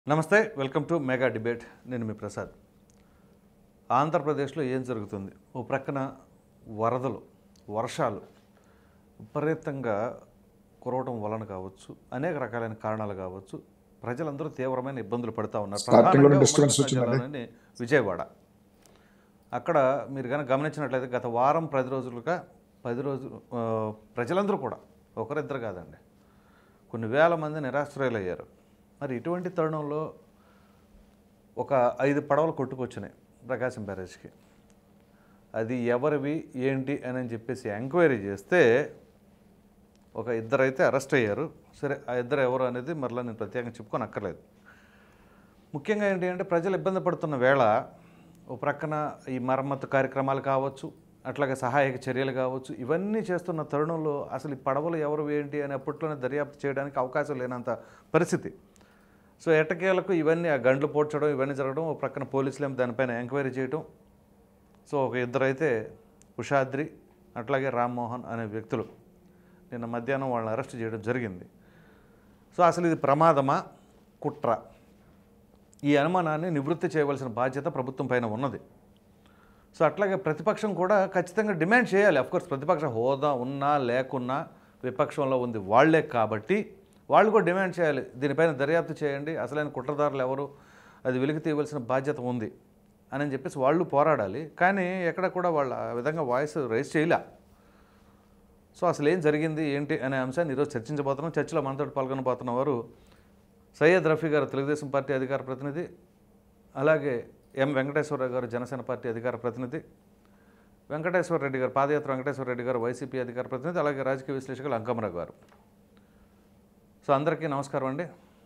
నమస్తే welcome to mega debate నేను మీ ప్రసాద్ ఆంధ్రప్రదేశ్లో ఏం జరుగుతుంది ఓ ప్రక్కన వరదలు వర్షాలు విపరీతంగా కురవటం వలన కావచ్చు అనేక రకాలైన కారణాలు కావచ్చు ప్రజలందరూ తీవ్రమైన ఇబ్బందులు పడుతూ ఉన్నారు Starting లోనే ప్రధానంగా disturbance ఉమ్మడి వచ్చిందండి. జిల్లాలోని విజయవాడ అక్కడ మీరు కనుక గమనించినట్లయితే గత వారం పది రోజులుగా పది రోజులు ఆ, ప్రజలందరూ కూడా ఒకరిద్దరు కాదండి కొన్ని వేల మంది నిరాశ్రయులయ్యారు మరి ఇటువంటి తరుణంలో ఒక ఐదు పడవలు కొట్టుకొచ్చినాయి ప్రకాశం బ్యారేజ్కి అది ఎవరివి ఏంటి అని చెప్పేసి ఎంక్వైరీ చేస్తే ఒక ఇద్దరు అయితే అరెస్ట్ అయ్యారు సరే ఆ ఇద్దరు ఎవరు అనేది మరలా నేను ప్రత్యేకంగా చెప్పుకొని అక్కర్లేదు ముఖ్యంగా ఏంటి అంటే ప్రజలు ఇబ్బంది పడుతున్న వేళ ఓ ప్రక్కన ఈ మరమ్మతు కార్యక్రమాలు కావచ్చు అట్లాగే సహాయక చర్యలు కావచ్చు ఇవన్నీ చేస్తున్న తరుణంలో అసలు ఈ పడవలు ఎవరు ఏంటి అని అప్పట్లోనే దర్యాప్తు చేయడానికి అవకాశం లేనంత పరిస్థితి సో ఎట్టకేలకు ఇవన్నీ ఆ గండ్లు పోడ్చడం ఇవన్నీ జరగడం ఓ ప్రక్కన పోలీసులు ఏమో దానిపైన ఎంక్వైరీ చేయడం సో ఒక ఇద్దరు అయితే ఉషాద్రి అట్లాగే రామ్మోహన్ అనే వ్యక్తులు నిన్న మధ్యాహ్నం వాళ్ళని అరెస్ట్ చేయడం జరిగింది సో అసలు ఇది ప్రమాదమా కుట్ర ఈ అనుమానాన్ని నివృత్తి చేయవలసిన బాధ్యత ప్రభుత్వం పైన ఉన్నది సో అట్లాగే ప్రతిపక్షం కూడా ఖచ్చితంగా డిమాండ్ చేయాలి అఫ్కోర్స్ ప్రతిపక్ష హోదా ఉన్నా లేకున్నా విపక్షంలో ఉంది వాళ్ళే కాబట్టి వాళ్ళు కూడా డిమాండ్ చేయాలి దీనిపైన దర్యాప్తు చేయండి అసలైన కుట్రదారులు ఎవరు అది వెలికి తీయవలసిన బాధ్యత ఉంది అని చెప్పేసి వాళ్ళు పోరాడాలి కానీ ఎక్కడ కూడా వాళ్ళు ఆ విధంగా వాయిస్ రైజ్ చేయలే సో అసలు ఏం జరిగింది ఏంటి అనే అంశాన్ని ఈరోజు చర్చించబోతున్నాం చర్చలో మనతో పాల్గొనబోతున్న వారు సయ్యద్ రఫీ గారు తెలుగుదేశం పార్టీ అధికార ప్రతినిధి అలాగే ఎం వెంకటేశ్వరరావు గారు జనసేన పార్టీ అధికార ప్రతినిధి వెంకటేశ్వర రెడ్డి గారు పాదయాత్ర వెంకటేశ్వర రెడ్డి గారు వైసీపీ అధికార ప్రతినిధి అలాగే రాజకీయ విశ్లేషకులు అంకమరావు గారు సో అందరికీ నమస్కారం అండి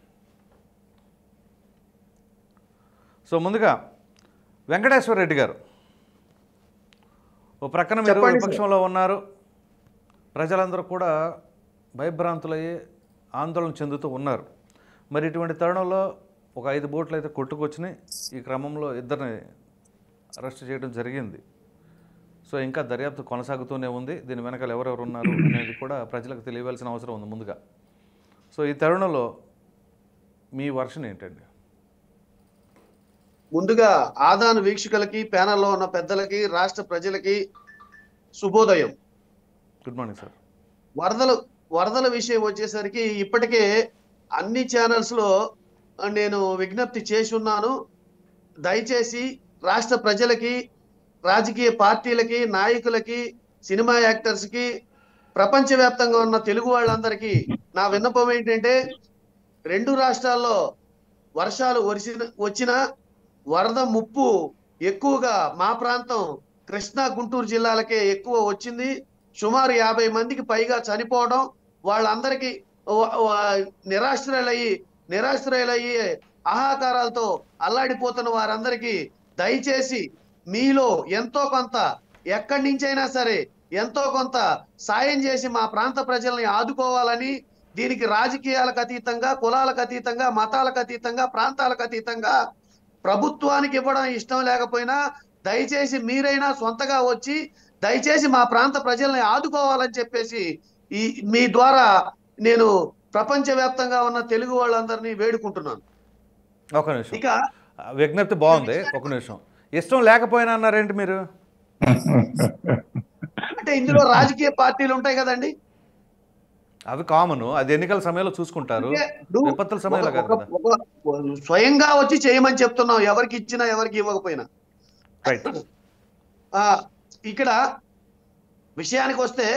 సో ముందుగా వెంకటేశ్వర రెడ్డి గారు ఓ ప్రక్కన మీరు చెప్పండి సార్. విపక్షంలో ఉన్నారు ప్రజలందరూ కూడా భయభ్రాంతులయ్యి ఆందోళన చెందుతూ ఉన్నారు మరి ఇటువంటి తరుణంలో ఒక ఐదు బోట్లు అయితే కొట్టుకొచ్చినాయి ఈ క్రమంలో ఇద్దరిని అరెస్ట్ చేయడం జరిగింది సో ఇంకా దర్యాప్తు కొనసాగుతూనే ఉంది దీని వెనకాల ఎవరెవరు ఉన్నారు అనేది కూడా ప్రజలకు తెలియవలసిన అవసరం ఉంది ముందుగా సో ఈ తరుణంలో మీ వర్షన్ ఏంటండి ముందుగా ఆదాను వీక్షకులకి ప్యానల్లో ఉన్న పెద్దలకి రాష్ట్ర ప్రజలకి శుభోదయం గుడ్ మార్నింగ్ సార్ వరదలు వరదల విషయం వచ్చేసరికి ఇప్పటికే అన్ని ఛానల్స్ లో నేను విజ్ఞప్తి చేసి ఉన్నాను దయచేసి రాష్ట్ర ప్రజలకి రాజకీయ పార్టీలకి నాయకులకి సినిమా యాక్టర్స్ కి ప్రపంచవ్యాప్తంగా ఉన్న తెలుగు వాళ్ళందరికీ నా విన్నపం ఏంటంటే రెండు రాష్ట్రాల్లో వర్షాలు వరిసిన వచ్చినా వరద ముప్పు ఎక్కువగా మా ప్రాంతం కృష్ణా గుంటూరు జిల్లాలకే ఎక్కువ వచ్చింది సుమారు యాభై మందికి పైగా చనిపోవడం వాళ్ళందరికీ వ- వ- నిరాశ్రయులయ్యి నిరాశ్రయులయ్యి ఆహాకారాలతో అల్లాడిపోతున్న వారందరికీ దయచేసి మీలో ఎంతో కొంత ఎక్కడి నుంచైనా సరే ఎంతో కొంత సాయం చేసి మా ప్రాంత ప్రజల్ని ఆదుకోవాలని దీనికి రాజకీయాలకు అతీతంగా కులాలకు అతీతంగా మతాలకు అతీతంగా ప్రాంతాలకు అతీతంగా ప్రభుత్వానికి ఇవ్వడం ఇష్టం లేకపోయినా దయచేసి మీరైనా సొంతగా వచ్చి దయచేసి మా ప్రాంత ప్రజల్ని ఆదుకోవాలని చెప్పేసి ఈ మీ ద్వారా నేను ప్రపంచవ్యాప్తంగా ఉన్న తెలుగు వాళ్ళందరినీ వేడుకుంటున్నాను ఒక నిమిషం ఇక ఆ, విజ్ఞప్తి బాగుంది ఒక నిమిషం ఇష్టం లేకపోయినా అన్నారేంటి మీరు అంటే ఇందులో రాజకీయ పార్టీలు ఉంటాయి కదండి అవి కామన్ అది ఎన్నికల సమయంలో చూసుకుంటారు అంటే ఇప్పుడు విపత్తుల సమయంలో ఒక- కాదు కదా ఒక- ఒక- స్వయంగా వచ్చి చేయమని చెప్తున్నాం ఎవరికి ఇచ్చినా ఎవరికి ఇవ్వకపోయినా రైట్ ఆ ఇక్కడ విషయానికి వస్తే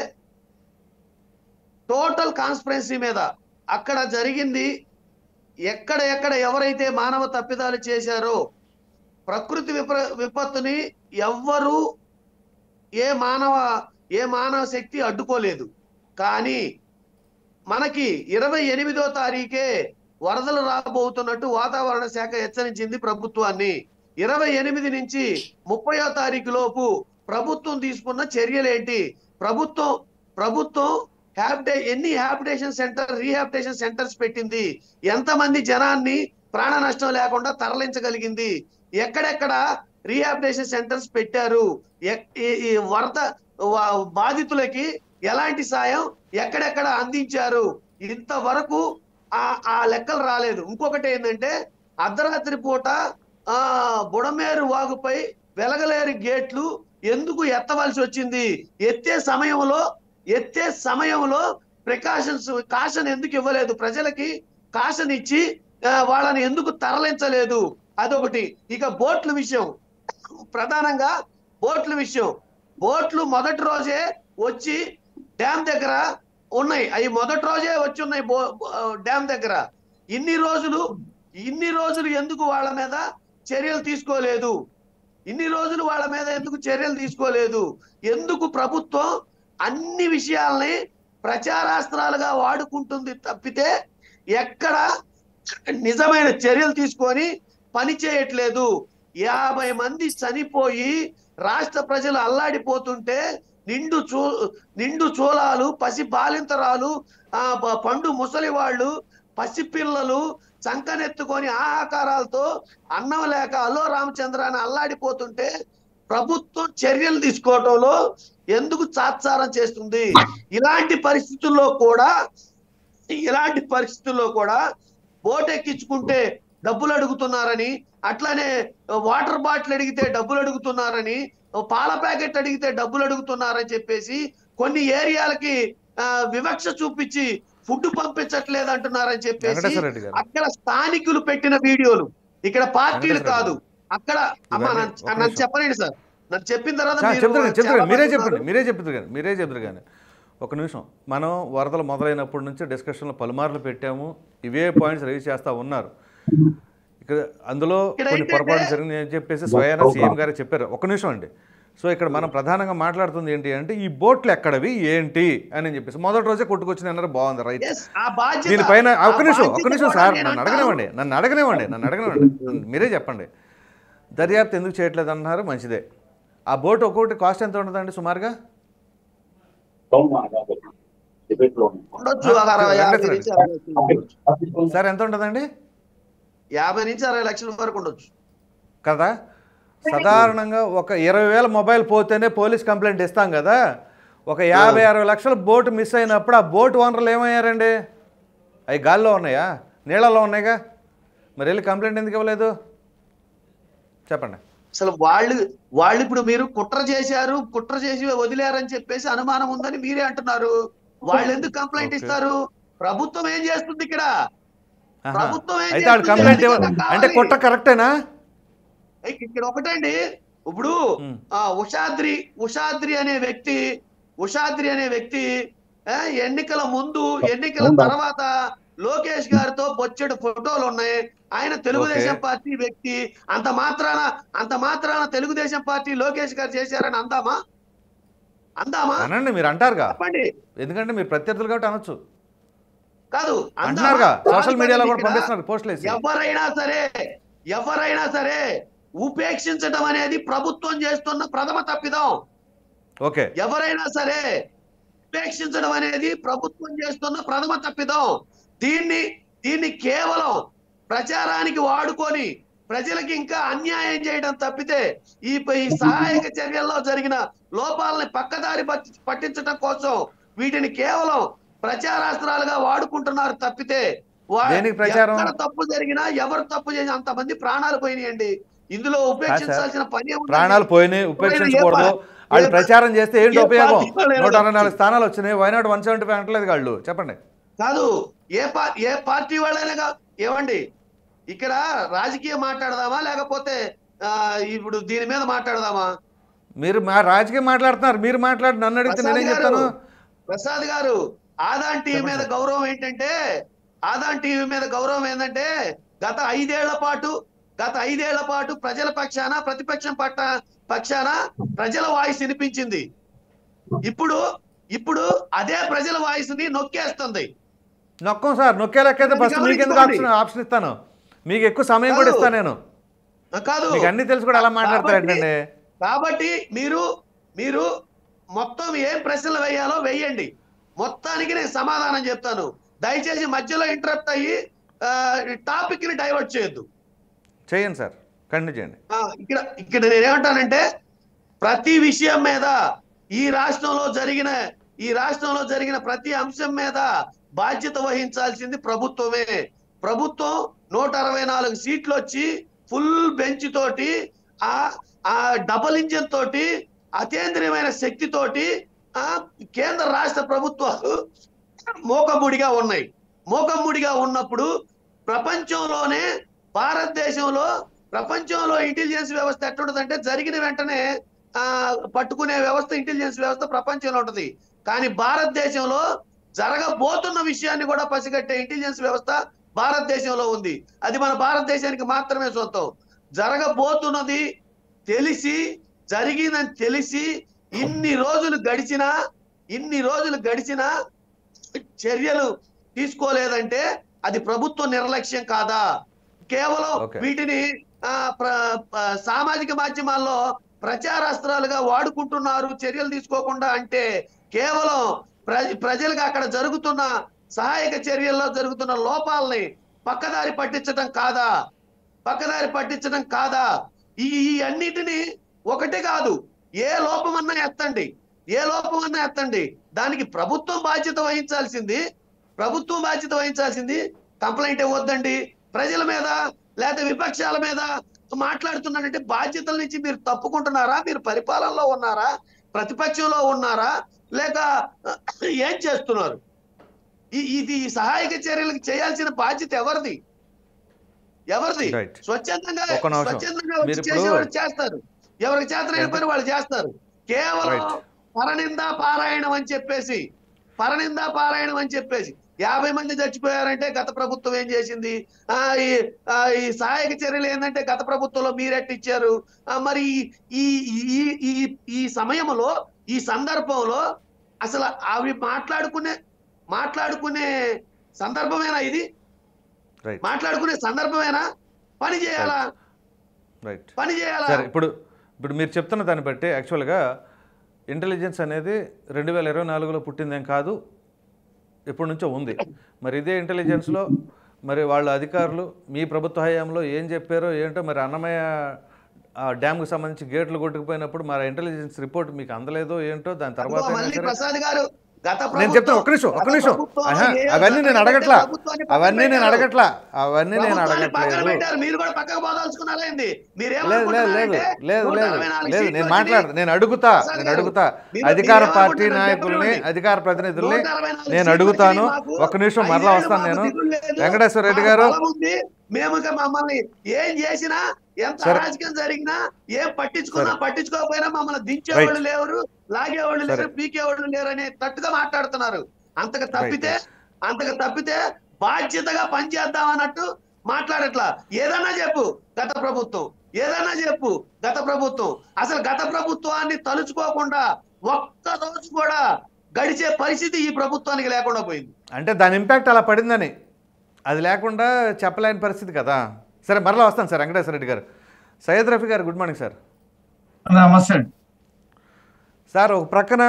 టోటల్ కాన్స్పరెన్సీ మీద అక్కడ జరిగింది ఎక్కడ ఎక్కడ ఎవరైతే మానవ తప్పిదాలు చేశారో ప్రకృతి విప విపత్తుని ఎవ్వరు ఏ మానవ ఏ మానవ శక్తి అడ్డుకోలేదు కానీ మనకి ఇరవై ఎనిమిదో తారీఖే వరదలు రాబోతున్నట్టు వాతావరణ శాఖ హెచ్చరించింది ప్రభుత్వాన్ని ఇరవై ఎనిమిది నుంచి ముప్పయో తారీఖు లోపు ప్రభుత్వం తీసుకున్న చర్యలేంటి ప్రభుత్వం ప్రభుత్వం హ్యాబిటే ఎన్ని హ్యాబిటేషన్ సెంటర్ రీహాబిటేషన్ సెంటర్స్ పెట్టింది ఎంతమంది జనాన్ని ప్రాణ నష్టం లేకుండా తరలించగలిగింది ఎక్కడెక్కడ రీహాబిటేషన్ సెంటర్స్ పెట్టారు ఎక్- ఈ- ఈ వరద వా- బాధితులకి ఎలాంటి సాయం ఎక్కడెక్కడ అందించారు ఇంతవరకు ఆ ఆ లెక్కలు రాలేదు ఇంకొకటి ఏంటంటే అర్ధరాత్రి పూట ఆ బుడమేరు వాగుపై వెలగలేరు గేట్లు ఎందుకు ఎత్తవలసి వచ్చింది ఎత్తే సమయంలో ఎత్తే సమయంలో ప్రికాషన్స్ కాషన్ ఎందుకు ఇవ్వలేదు ప్రజలకి కాషన్ ఇచ్చి ఆ, వాళ్ళని ఎందుకు తరలించలేదు అదొకటి ఇక బోట్ల విషయం ప్రధానంగా బోట్ల విషయం బోట్లు మొదటి రోజే వచ్చి డ్యామ్ దగ్గర ఉన్నాయి అవి మొదటి రోజే వచ్చి ఉన్నాయి బో బో- డ్యామ్ దగ్గర ఇన్ని రోజులు ఇన్ని రోజులు ఎందుకు వాళ్ళ మీద చర్యలు తీసుకోలేదు ఇన్ని రోజులు వాళ్ళ మీద ఎందుకు చర్యలు తీసుకోలేదు ఎందుకు ప్రభుత్వం అన్ని విషయాల్ని ప్రచారాస్త్రాలుగా వాడుకుంటుంది తప్పితే ఎక్కడ నిజమైన చర్యలు తీసుకొని పని చేయట్లేదు యాభై మంది చనిపోయి రాష్ట్ర ప్రజలు అల్లాడిపోతుంటే నిండు చూ నిండు చూలాలు పసి బాలింతరాలు ఆ ప- పండు ముసలి వాళ్ళు పసిపిల్లలు చంకనెత్తుకొని ఆహాకారాలతో అన్నం లేక అల్లో రామచంద్ర అని అల్లాడిపోతుంటే ప్రభుత్వం చర్యలు తీసుకోవడంలో ఎందుకు తాత్సారం చేస్తుంది ఇలాంటి పరిస్థితుల్లో కూడా ఇలాంటి పరిస్థితుల్లో కూడా బోట్ ఎక్కించుకుంటే డబ్బులు అడుగుతున్నారని అట్లానే వాటర్ బాటిల్ అడిగితే డబ్బులు అడుగుతున్నారని పాల ప్యాకెట్ అడిగితే డబ్బులు అడుగుతున్నారని చెప్పేసి కొన్ని ఏరియాలకి ఆ, వివక్ష చూపించి ఫుడ్ పంపించట్లేదు అంటున్నారని చెప్పేసి వెంకటేశ్వర రెడ్డి గారు అక్కడ స్థానికులు పెట్టిన వీడియోలు ఇక్కడ పార్టీలు వెంకటేశ్వర కాదు అక్కడ అమ్మా ఇవన్నీ నన్ను ఒక నన్ను నిమిషం. చెప్పనండి సార్ నన్ను చెప్పిన తర్వాత చా- మీరు చెప్తారు కానీ, చెప్తారు కానీ, మీరే చాలా చెప్పండి మంది మీరే చెప్తారు కానీ మీరే చెప్తారు కానీ ఒక నిమిషం మనం వరదలు మొదలైనప్పటి నుంచి డిస్కషన్లో పలుమార్లు పెట్టాము ఇవే పాయింట్స్ రైజ్ చేస్తూ ఉన్నారు ఇక్కడ అందులో ఇక్కడ కొన్ని ఏంటంటే- పొరపాట్లు జరిగినాయి అని చెప్పేసి స్వయాన సీఎం గారు చెప్పారు ఒక నిమిషం అండి సో ఇక్కడ మనం ప్రధానంగా మాట్లాడుతుంది ఏంటి అంటే ఈ బోట్లు ఎక్కడవి ఏంటి అని చెప్పేసి మొదటి రోజే కొట్టుకొచ్చిన అన్నారు బాగుంది రైట్ Yes, ఆ బాధ్యత దీనిపైన ఆ ఒక్క నిమిషం ఒక్క బాధ్యత నిమిషం కూడా సార్ నేను నన్ను అంటాను. అడగనివ్వండి నన్ను అడగనివ్వండి నన్ను అడగనివ్వండి మీరే చెప్పండి దర్యాప్తు ఎందుకు చేయట్లేదు అన్నారు మంచిదే ఆ బోట్ ఒక్కొక్కటి కాస్ట్ ఎంత ఉంటుందండి సుమారుగా డిబేట్ లో ఉండొచ్చు ఒక అరవై యాభై నుంచి అరవై లక్షలు ఉండొచ్చు. సార్ ఎంత ఉంటుందండి యాభై నుంచి అరవై లక్షల వరకు ఉండొచ్చు కదా సాధారణంగా ఒక ఇరవై వేల మొబైల్ పోతేనే పోలీస్ కంప్లైంట్ ఇస్తాం కదా ఒక యాభై అరవై లక్షల బోటు మిస్ అయినప్పుడు ఆ బోట్ ఓనర్లు ఏమయ్యారండి అవి గాల్లో ఉన్నాయా నీళ్ళలో ఉన్నాయిగా మరి వెళ్ళి కంప్లైంట్ ఎందుకు ఇవ్వలేదు చెప్పండి అసలు వాళ్ళు వాళ్ళు ఇప్పుడు మీరు కుట్ర చేశారు కుట్ర చేసి వదిలేరని చెప్పేసి అనుమానం ఉందని మీరే అంటున్నారు వాళ్ళు ఎందుకు కంప్లైంట్ Okay. ఇస్తారు ప్రభుత్వం ఏం చేస్తుంది ఇక్కడ ఆహా. ప్రభుత్వం ఏం అయితే ఆడు చేస్తుంది? కంప్లైంట్ ఇవ్వ అది కదా అంటే కావాలి. కుట్ర కరెక్టేనా ఇక్- ఇక్కడ ఒకటండి ఇప్పుడు ఉమ్. ఆ ఉషాద్రి ఉషాద్రి అనే వ్యక్తి ఉషాద్రి అనే వ్యక్తి ఆ, ఎన్నికల ముందు ఎన్నికల ఉందా? తర్వాత లోకేష్ గారితో బొచ్చెడు ఫోటోలు ఉన్నాయి ఆయన తెలుగుదేశం ఓకే. పార్టీ వ్యక్తి అంత మాత్రాన అంత మాత్రాన తెలుగుదేశం పార్టీ లోకేష్ గారు చేశారని అందామా అందామా అనండి మీరు అంటారుగా చెప్పండి ఎందుకంటే మీరు ప్రత్యర్థులు కాబట్టి అనొచ్చు కాదు అందామా? అంటున్నారుగా సోషల్ కాదు మీడియాలో కూడా ఇక్కడ పంపిస్తున్నారు పోస్టులు వేసి ఎవరైనా సరే ఎవరైనా సరే ఉపేక్షించడం అనేది ప్రభుత్వం చేస్తున్న ప్రథమ తప్పిదం ఓకే ఎవరైనా సరే ఉపేక్షించడం అనేది ప్రభుత్వం చేస్తున్న ప్రథమ తప్పిదం దీన్ని దీన్ని కేవలం ప్రచారానికి వాడుకొని ప్రజలకి ఇంకా అన్యాయం చేయడం తప్పితే ఈ ఈ సహాయక చర్యల్లో జరిగిన లోపాలని పక్కదారి పట్టి- పట్టించడం కోసం వీటిని కేవలం ప్రచారాస్త్రాలుగా వాడుకుంటున్నారు తప్పితే వా- దేనికి ప్రచారం? ఎక్కడ తప్పు జరిగినా ఎవరు తప్పు చేసినా అంతమంది ప్రాణాలు పోయినాయండి ఇందులో ఉపేక్షించాల్సిన పని ఏముందండి? ప్రాణాలు పోయినాయి ఉపేక్షించకూడదు వాళ్ళు ప్రచారం చేస్తే ఏంటి ఏ ఉపయోగం పార్టీలో లేదా? నూట అరవై నాలుగు స్థానాలు వచ్చినాయి వైనాడు వన్ సెవెంటీ ఫైవ్ అంటలేదు వాళ్ళు చెప్పండి కాదు ఏ పా- ఏ పార్టీ వాళ్ళైనా కా- ఏమండి ఇక్కడ రాజకీయం మాట్లాడదామా లేకపోతే ఆ, ఇప్పుడు దీని మీద మాట్లాడదామా మీరు మా రాజకీయం మాట్లాడుతున్నారు మీరు మాట్లాడి నన్ను అడిగితే ప్రసాద్ నేనేం గారు, చెప్తాను ప్రసాద్ గారు ఆదాన్ టీవీ చెప్పండి మీద సార్. గౌరవం ఏంటంటే ఆదాన్ టీవీ మీద గౌరవం ఏంటంటే గత ఐదేళ్ల పాటు గత ఐదేళ్ల పాటు ప్రజల పక్షాన ప్రతిపక్షం పట్ట పక్షాన ప్రజల వాయిస్ వినిపించింది ఇప్పుడు ఇప్పుడు అదే ప్రజల వాయిస్ ని నొక్కేస్తుంది నొక్కం సార్ నొక్కే లెక్కైతే అది ఫస్ట్ మీకు ఎందుకు గమనించుకోండి. ఆప్షన్ ఆప్షన్ ఇస్తాను మీకు ఎక్కువ సమయం కూడా కాదు. ఇస్తాను నేను కాదు మీకు అన్ని తెలిసి కూడా ఎలా మాట్లాడతారు కాబట్టి- ఏంటండి కాబట్టి మీరు మీరు మొత్తం ఏం ప్రశ్నలు వేయాలో వేయండి మొత్తానికి నేను సమాధానం చెప్తాను దయచేసి మధ్యలో ఇంటరప్ట్ అయ్యి టాపిక్ ని డైవర్ట్ చేయొద్దు చేయండి సార్ కంటిన్యూ చేయండి ఆ, ఇక్కడ ఇక్కడ నేనేమంటానంటే ప్రతి విషయం మీద ఈ రాష్ట్రంలో జరిగిన ఈ రాష్ట్రంలో జరిగిన ప్రతి అంశం మీద బాధ్యత వహించాల్సింది ప్రభుత్వమే ప్రభుత్వం నూట అరవై నాలుగు సీట్లు వచ్చి ఫుల్ బెంచ్ తోటి ఆ ఆ డబల్ ఇంజిన్ తోటి అతేంద్రియమైన శక్తి తోటి ఆ కేంద్ర రాష్ట్ర ప్రభుత్వాలు మోకముడిగా ఉన్నాయి మోకముడిగా ఉన్నప్పుడు ప్రపంచంలోనే భారతదేశంలో ప్రపంచంలో ఇంటెలిజెన్స్ వ్యవస్థ ఎట్లుంటదంటే జరిగిన వెంటనే ఆ పట్టుకునే వ్యవస్థ ఇంటెలిజెన్స్ వ్యవస్థ ప్రపంచంలో ఉంటది కానీ భారతదేశంలో జరగబోతున్న విషయాన్ని కూడా పసిగట్టే ఇంటెలిజెన్స్ వ్యవస్థ భారతదేశంలో ఉంది అది మన భారతదేశానికి మాత్రమే సొంతం జరగబోతున్నది తెలిసి జరిగిందని తెలిసి ఇన్ని రోజులు గడిచినా ఇన్ని రోజులు గడిచినా చర్యలు తీసుకోలేదంటే అది ప్రభుత్వ నిర్లక్ష్యం కాదా కేవలం Okay. వీటిని ఆ, ప్ర- ఆ, సామాజిక మాధ్యమాల్లో ప్రచారాస్త్రాలుగా వాడుకుంటున్నారు చర్యలు తీసుకోకుండా అంటే కేవలం ప్ర- ప్రజలకు అక్కడ జరుగుతున్న సహాయక చర్యల్లో జరుగుతున్న లోపాలని పక్కదారి పట్టించడం కాదా పక్కదారి పట్టించడం కాదా ఈ ఈ అన్నిటిని ఒకటి కాదు ఏ లోపమన్నా ఎత్తండి ఏ లోపమన్నా ఎత్తండి దానికి ప్రభుత్వం బాధ్యత వహించాల్సింది ప్రభుత్వం బాధ్యత వహించాల్సింది కంప్లైంట్ ఇవ్వద్దండి ప్రజల మీద లేదా విపక్షాల మీద మాట్లాడుతున్నారంటే బాధ్యతల నుంచి మీరు తప్పుకుంటున్నారా మీరు పరిపాలనలో ఉన్నారా ప్రతిపక్షంలో ఉన్నారా లేక ఏం చేస్తున్నారు ఈ ఇది ఈ సహాయక చర్యలకు చేయాల్సిన బాధ్యత ఎవరిది ఎవరిది Right. స్వచ్ఛందంగా ఒక్క నిమిషం. స్వచ్ఛందంగా వచ్చి మీరు ఇప్పుడు- చేసేవాళ్ళు చేస్తారు ఎవరికి చేతనైన ఎంత- పని వాళ్ళు చేస్తారు కేవలం Right. పరనింద పారాయణం అని చెప్పేసి పరనింద పారాయణం అని చెప్పేసి యాభై మంది చచ్చిపోయారంటే గత ప్రభుత్వం ఏం చేసింది ఆ ఈ ఆ, ఈ సహాయక చర్యలు ఏంటంటే గత ప్రభుత్వంలో మీరెట్టిచ్చారు ఆ, మరి ఈ ఈ ఈ ఈ సమయంలో ఈ సందర్భంలో అసలు అవి మాట్లాడుకునే మాట్లాడుకునే సందర్భమేనా ఇది రైట్ మాట్లాడుకునే సందర్భమేనా పని చేయాలా రైట్ పని చేయాలా సరే ఇప్పుడు ఇప్పుడు మీరు చెప్తున్న దాన్ని బట్టి యాక్చువల్గా ఇంటెలిజెన్స్ అనేది రెండు వేల ఇరవై నాలుగులో పుట్టిందేం కాదు ఎప్పటి నుంచో ఉంది మరి ఇదే ఇంటెలిజెన్స్లో మరి వాళ్ళ అధికారులు మీ ప్రభుత్వ హయాంలో ఏం చెప్పారో ఏంటో మరి అన్నమయ్య ఆ డ్యామ్కి సంబంధించి గేట్లు కొట్టుకుపోయినప్పుడు మరి ఇంటెలిజెన్స్ రిపోర్ట్ మీకు అందలేదో ఏంటో దాని తర్వాత అదిగో అయినా మళ్ళీ సరే ప్రసాద్ గారు గత నేను చెప్తాను ఒక్క నిమిషం ఒక్క నిమిషం ఆహా, అవన్నీ నేను అడగట్లా అవన్నీ నేను అడగట్లా అవన్నీ నేను పక్కన అడగట్లేదు పెట్టారు మీరు కూడా పక్కకు పోదాల్చుకున్నారేంది మీరు లేదు లేదు లేదు ఏమనుకుంటున్నారంటే లేదు నూట లేదు అరవై నాలుగు లేదు సీట్లు నేను వచ్చినాయి. మాట్లాడదు నేను అడుగుతా ప్రసాద్ నేను గారు, అడుగుతా మీరు- అధికార మీరు పార్టీ ఏమనుకుంటున్నారు నాయకుల్ని చెప్పండి. అధికార ప్రతినిధుల్ని నూట అరవై నాలుగు నేను సీట్లు అడుగుతాను వచ్చినాయి మాకు. ఒక్క నిమిషం మరలా ఐదేళ్ళు వస్తాను మాకు నేను దిగులు లేదు. వెంకటేశ్వర రెడ్డి మాకు గారు బలం ఉంది మేము ఇక మమ్మల్ని ఏం చేసినా ఎంత సరే. అరాజకం జరిగినా ఏం పట్టించుకున్నా సరే. పట్టించుకోకపోయినా మమ్మల్ని దించేవాళ్ళు Right. లేరు లాగేవాళ్ళు సరే. లేరు పీకేవాళ్ళు లేరు అనే తట్టుగా మాట్లాడుతున్నారు అంతకు తప్పితే right. అంతకు తప్పితే బాధ్యతగా పనిచేద్దాం అన్నట్టు మాట్లాడట్లా ఏదన్నా చెప్పు గత ప్రభుత్వం ఏదన్నా చెప్పు గత ప్రభుత్వం అసలు గత ప్రభుత్వాన్ని తలుచుకోకుండా ఒక్క రోజు కూడా గడిచే పరిస్థితి ఈ ప్రభుత్వానికి లేకుండా పోయింది అంటే దాని ఇంపాక్ట్ అలా పడిందని అది లేకుండా చెప్పలేని పరిస్థితి కదా సరే మరలా వస్తాను సార్ వెంకటేశ్వర రెడ్డి గారు సయ్యద్ రఫీ గారు గుడ్ మార్నింగ్ సార్ నమస్తే అండి సార్ ఒక ప్రక్కన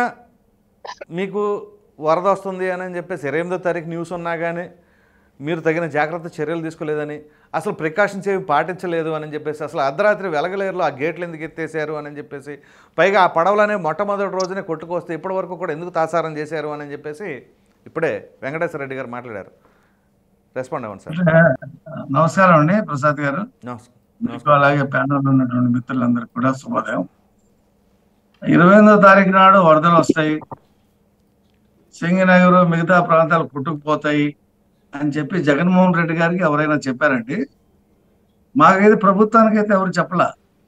మీకు వరద వస్తుంది అని చెప్పేసి ఇరవై ఎనిమిదో తారీఖు న్యూస్ ఉన్నా కానీ మీరు తగిన జాగ్రత్త చర్యలు తీసుకోలేదని అసలు ప్రికాషన్స్ ఏమి పాటించలేదు అని చెప్పేసి అసలు అర్ధరాత్రి వెలగలేరులో ఆ గేట్లు ఎందుకు ఎత్తేసారు అని చెప్పేసి పైగా ఆ పడవలనే మొట్టమొదటి రోజునే కొట్టుకొస్తే ఇప్పటి వరకు కూడా ఎందుకు తాసారం చేశారు అని చెప్పేసి ఇప్పుడే వెంకటేశ్వర రెడ్డి గారు మాట్లాడారు రెస్పాండ్ అవ్వండి సార్ నమస్కారం అండి ప్రసాద్ గారు నమస్కారం మీకు అలాగే ప్యానల్ ఉన్నటువంటి మిత్రులందరికీ కూడా శుభోదయం ఇరవై ఎనిమిదో తారీఖు నాడు వరదలు వస్తాయి సింగనగర్ మిగతా ప్రాంతాలు పుట్టుకుపోతాయి అని చెప్పి జగన్మోహన్ రెడ్డి గారికి ఎవరైనా చెప్పారండి మాకైతే ప్రభుత్వానికైతే ఎవరు చెప్పలా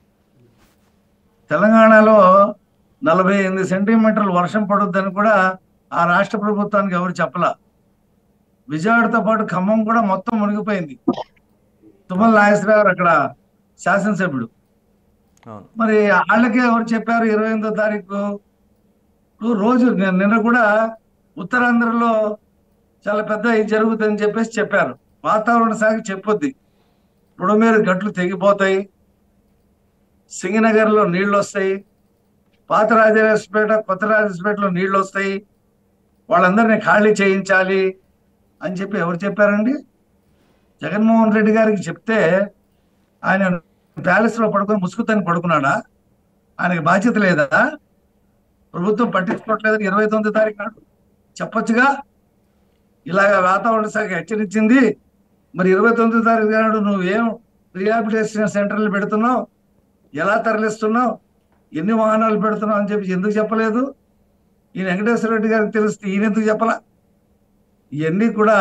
తెలంగాణలో నలభై ఎనిమిది సెంటీమీటర్లు వర్షం పడుద్దని కూడా ఆ రాష్ట్ర ప్రభుత్వానికి ఎవరు చెప్పలా విజయవాడతో పాటు ఖమ్మం కూడా మొత్తం మునిగిపోయింది తుమ్మల నాగేశ్వరరావు అక్కడ శాసనసభ్యుడు అవును మరి వాళ్ళకే ఎవరు చెప్పారు ఇరవై ఎనిమిదో తారీఖు ఇప్పుడు రోజు నిన్న నిన్న కూడా ఉత్తరాంధ్రలో చాలా పెద్ద ఇది జరుగుతుందని చెప్పేసి చెప్పారు వాతావరణ శాఖ చెప్పొద్ది ఇప్పుడు మీరు గట్లు తెగిపోతాయి సింగనగర్లో నీళ్లు వస్తాయి పాత రాజరాజపేట కొత్త రాజరాజపేటలో నీళ్లు వస్తాయి వాళ్ళందరినీ ఖాళీ చేయించాలి అని చెప్పి ఎవరు చెప్పారండి జగన్మోహన్ రెడ్డి గారికి చెప్తే ఆయన ప్యాలెస్ లో పడుకొని ముసుగుతని పడుకున్నాడా ఆయనకి బాధ్యత లేదా ప్రభుత్వం పట్టించుకోవట్లేదని ఇరవై తొమ్మిది తారీఖు నాడు చెప్పొచ్చుగా ఇలాగ వాతావరణ శాఖ హెచ్చరించింది మరి ఇరవై తొమ్మిదో తారీఖు నాడు నువ్వేం రిహాబిలిటేషన్ సెంటర్లు పెడుతున్నావు ఎలా తరలిస్తున్నావు ఎన్ని వాహనాలు పెడుతున్నావు అని చెప్పి ఎందుకు చెప్పలేదు ఈయన వెంకటేశ్వర రెడ్డి గారికి తెలిస్తే ఈయన ఎందుకు చెప్పలా ఇవన్నీ కూడా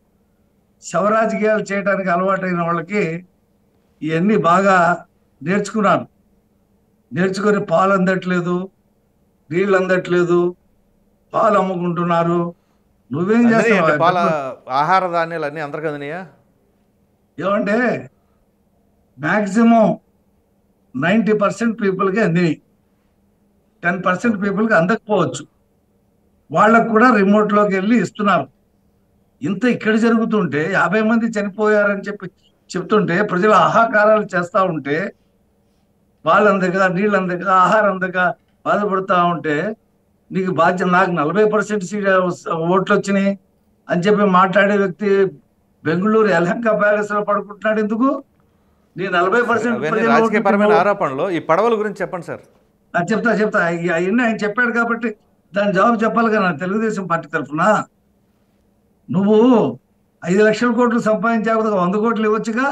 శవరాజకీయాలు చేయడానికి అలవాటైన వాళ్ళకి ఇవన్నీ బాగా నేర్చుకున్నాను నేర్చుకొని పాలు అందట్లేదు నీళ్ళు అందట్లేదు పాలు అమ్ముకుంటున్నారు నువ్వేం అందినాయండి చేస్తావు పాల ఆహార ధాన్యాలు అన్నీ అందరికి అందినాయా ఏమంటే మ్యాక్సిమం నైంటీ పర్సెంట్ పీపుల్కి అందినాయి టెన్ పర్సెంట్ పీపుల్కి అందకపోవచ్చు వాళ్ళకు కూడా రిమోట్లోకి వెళ్ళి ఇస్తున్నారు ఇంత ఇక్కడ జరుగుతుంటే యాభై మంది చనిపోయారని చెప్పి చెప్తుంటే ప్రజలు ఆహాకారాలు చేస్తూ ఉంటే పాలు అందక నీళ్ళు అందక ఆహారం అందక బాధపడుతూ ఉంటే నీకు బాధ్యత నాకు నలభై పర్సెంట్ ఓట్లు వచ్చినాయి అని చెప్పి మాట్లాడే వ్యక్తి బెంగళూరు ఎలహంక ప్యాలెస్ లో పడుకుంటున్నాడు ఎందుకు నీ నలభై పర్సెంట్ అవన్నీ రాజకీయపరమైన ఆరోపణలు ఈ పడవల గురించి చెప్పండి సార్ చెప్తా చెప్తా ఇ- అవన్నీ ఆయన చెప్పాడు కాబట్టి దాని జవాబు చెప్పాలి కదా తెలుగుదేశం పార్టీ తరఫున నువ్వు ఐదు లక్షల కోట్లు సంపాదించావు కదా వంద కోట్లు ఇవ్వచ్చుగా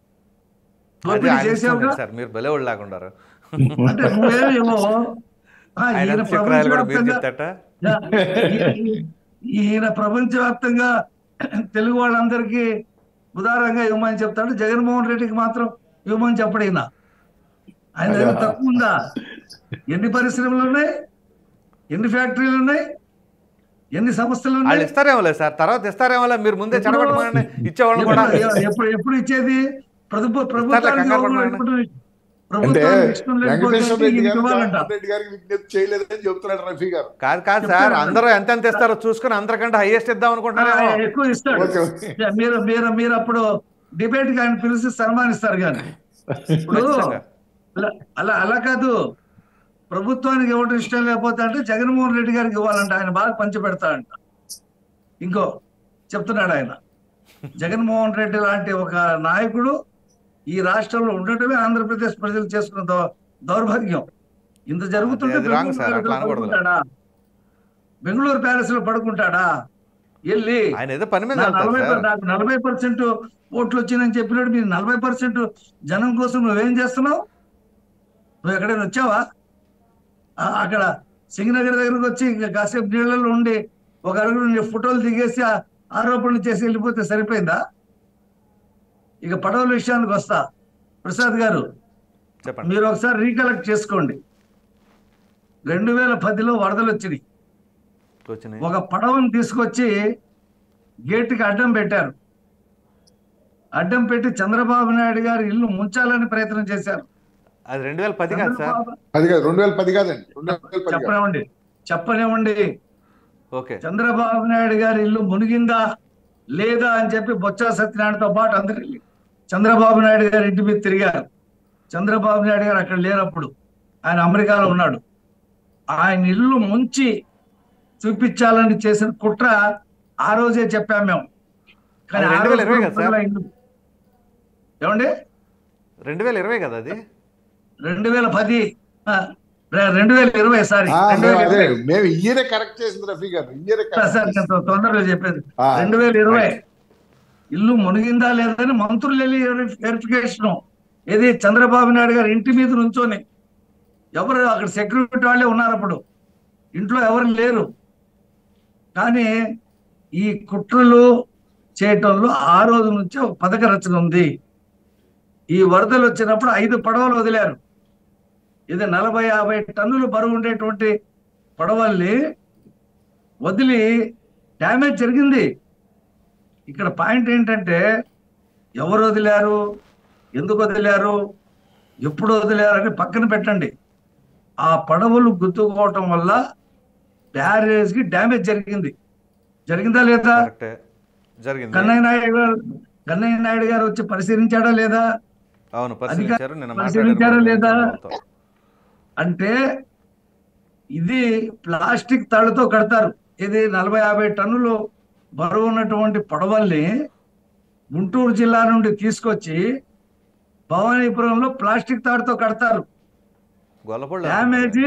అది దోపిడీ ఆయన ఇష్టం చేసావుగా కదా సార్ మీరు బలేవాళ్ళు లాగుండారు అంటే నువ్వేమి ఇవ్వవు ఆ, ఆయన ఈయన చక్రాలు కూడా మీరు ప్రపంచవ్యాప్తంగా చెప్తాట ఈయన ప్రపంచవ్యాప్తంగా తెలుగు వాళ్ళందరికీ ఉదారంగా ఇవ్వమని చెప్తాడు జగన్మోహన్ రెడ్డికి మాత్రం ఇవ్వమని చెప్పడు ఈయన ఆయన దగ్గర తక్కువ ఉందా ఎన్ని పరిశ్రమలు ఉన్నాయి ఎన్ని ఫ్యాక్టరీలు ఉన్నాయి ఎన్ని సంస్థలు వాళ్ళు ఉన్నాయి ఇస్తారేమో లేదు సార్ తర్వాత ఇస్తారేమో లేదు మీరు ముందే చెడగొట్టమని ఇచ్చేవాళ్ళు కూడా ఎప్పుడు ఎప్పుడు ఎప్పుడు ఇచ్చేది ప్రభుత్వ ప్రభుత్వానికి కంగారు ఎవరు పడకండి. ఎప్పుడు- అంటే ప్రభుత్వానికి ఇష్టం లేకపోతే వెంకటేశ్వర రెడ్డి ఈయనకి గారు ఇవ్వాలంట జగన్మోహన్ రెడ్డి గారికి విజ్ఞప్తి చేయలేదని చెప్తున్నాడు రఫీ గారు కాదు కాదు సార్ చెప్తారా? అందరూ ఎంత ఎంత ఇస్తారో చూసుకుని అందరికంటే హైయెస్ట్ ఇద్దాం ఆ, అనుకుంటున్నారేమో ఎక్కువ ఇస్తాడు ఓకే, ఓకే. మీరు మీరు మీరు అప్పుడు డిబేట్ ఆయన పిలిచి సన్మానిస్తారు కానీ ఇప్పుడు ఖచ్చితంగా. అలా- అలా అలా కాదు ప్రభుత్వానికి ఇవ్వడం ఇష్టం లేకపోతే అంటే జగన్మోహన్ రెడ్డి గారికి ఇవ్వాలంట ఆయన బాగా పంచి పెడతాడంట ఇంకో చెప్తున్నాడు ఆయన జగన్మోహన్ రెడ్డి లాంటి ఒక నాయకుడు ఈ రాష్ట్రంలో ఉండటమే ఆంధ్రప్రదేశ్ ప్రజలు చేసుకున్న దౌ- దౌర్భాగ్యం ఇంత జరుగుతుంటే అది- అది wrong బెంగళూరు సార్, ప్యాలెస్ అట్లా లో అనకూడదు. పడుకుంటాడా బెంగళూరు ప్యాలెస్ లో పడుకుంటాడా వెళ్ళి ఆయన ఏదో పని మీద నా వెళ్తారు నలభై సార్ నాకు నలభై పర్సెంట్ ఓట్లు వచ్చిందని చెప్పినట్టు మీరు నలభై పర్సెంట్ జనం కోసం నువ్వేం చేస్తున్నావు నువ్వు ఎక్కడైనా వచ్చావా ఆ, అక్కడ సింగనగర్ దగ్గరకు వచ్చి ఇంకా కాసేపు నీళ్ళలో ఉండి ఒక అడుగు నీ ఫోటోలు దిగేసి ఆ ఆరోపణలు చేసి వెళ్ళిపోతే సరిపోయిందా ఇక పడవల విషయానికి వస్తా ప్రసాద్ గారు చెప్పండి మీరు ఒకసారి రీకలెక్ట్ చేసుకోండి రెండు వేల పదిలో వరదలు వచ్చినాయి వచ్చినాయి ఒక పడవను తీసుకొచ్చి గేటుకి అడ్డం పెట్టారు అడ్డం పెట్టి చంద్రబాబు నాయుడు గారి ఇల్లు ముంచాలని ప్రయత్నం చేశారు అది రెండు వేల పది కాదు సార్ చంద్రబాబు- అది కాదు రెండు వేల పది కాదండి రెండు వేల పది కాదు చెప్పనివ్వండి చెప్పనివ్వండి ఓకే చంద్రబాబు నాయుడు గారి ఇల్లు మునిగిందా లేదా అని చెప్పి బొత్స సత్యనారాయణతో పాటు అందరు చంద్రబాబు నాయుడు గారి ఇంటి మీద తిరిగారు చంద్రబాబు నాయుడు గారు అక్కడ లేనప్పుడు ఆయన అమెరికాలో ఉన్నాడు ఆయన ఇల్లు ముంచి చూపించాలని చేసిన కుట్ర ఆ రోజే చెప్పాం మేము కానీ అది ఆ 2020 రోజు కదా సార్? ప్రజల ఇల్లు- ఏమండి రెండు వేల ఇరవై కదా అది రెండు వేల పది ఆ, రె- రెండు వేల ఇరవై సారీ ఆ, రెండు మేము వేల అదే ఇరవై మేము ఇయ్యరే కరెక్ట్ చేసింది రఫీ గారు ఇయ్యరే సార్, సార్ కరెక్ట్ నేను తొందరగా చెప్పేది ఆ, రెండు వేల ఇరవై ఇల్లు మునిగిందా లేదని మంత్రులు వెళ్ళి వెరిఫికేషన్ ఏది చంద్రబాబు నాయుడు గారు ఇంటి మీద నుంచొని ఎవరు అక్కడ సెక్యూరిటీ వాళ్ళే ఉన్నారు అప్పుడు ఇంట్లో ఎవరు లేరు కానీ ఈ కుట్రలు చేయటంలో ఆ రోజు నుంచే ఒక పథక రచన ఉంది ఈ వరదలు వచ్చినప్పుడు ఐదు పడవలు వదిలారు ఇది నలభై యాభై టన్నులు బరువు ఉండేటువంటి పడవల్ని వదిలి డ్యామేజ్ జరిగింది ఇక్కడ పాయింట్ ఏంటంటే ఎవరు వదిలారు ఎందుకు వదిలారు ఎప్పుడు వదిలారు అని పక్కన పెట్టండి ఆ పడవలు గుర్తుకోవటం వల్ల బ్యారేజ్ కి డ్యామేజ్ జరిగింది జరిగిందా లేదా కరెక్టే జరిగింది కన్నయ్య నాయుడు గారు కన్నయ్య నాయుడు గారు వచ్చి పరిశీలించాడా లేదా అవును పరిశీలించారు నిన్న పరిశీలించారా మాట్లాడారు లేదా? చంద్రబాబుతో. అంటే ఇది ప్లాస్టిక్ తాడుతో కడతారు ఇది నలభై యాభై టన్నులు బరువు ఉన్నటువంటి పడవల్ని గుంటూరు జిల్లా నుండి తీసుకొచ్చి భవానీపురంలో ప్లాస్టిక్ తాడుతో కడతారు గొల్లపొళ్ళు డ్యామేజ్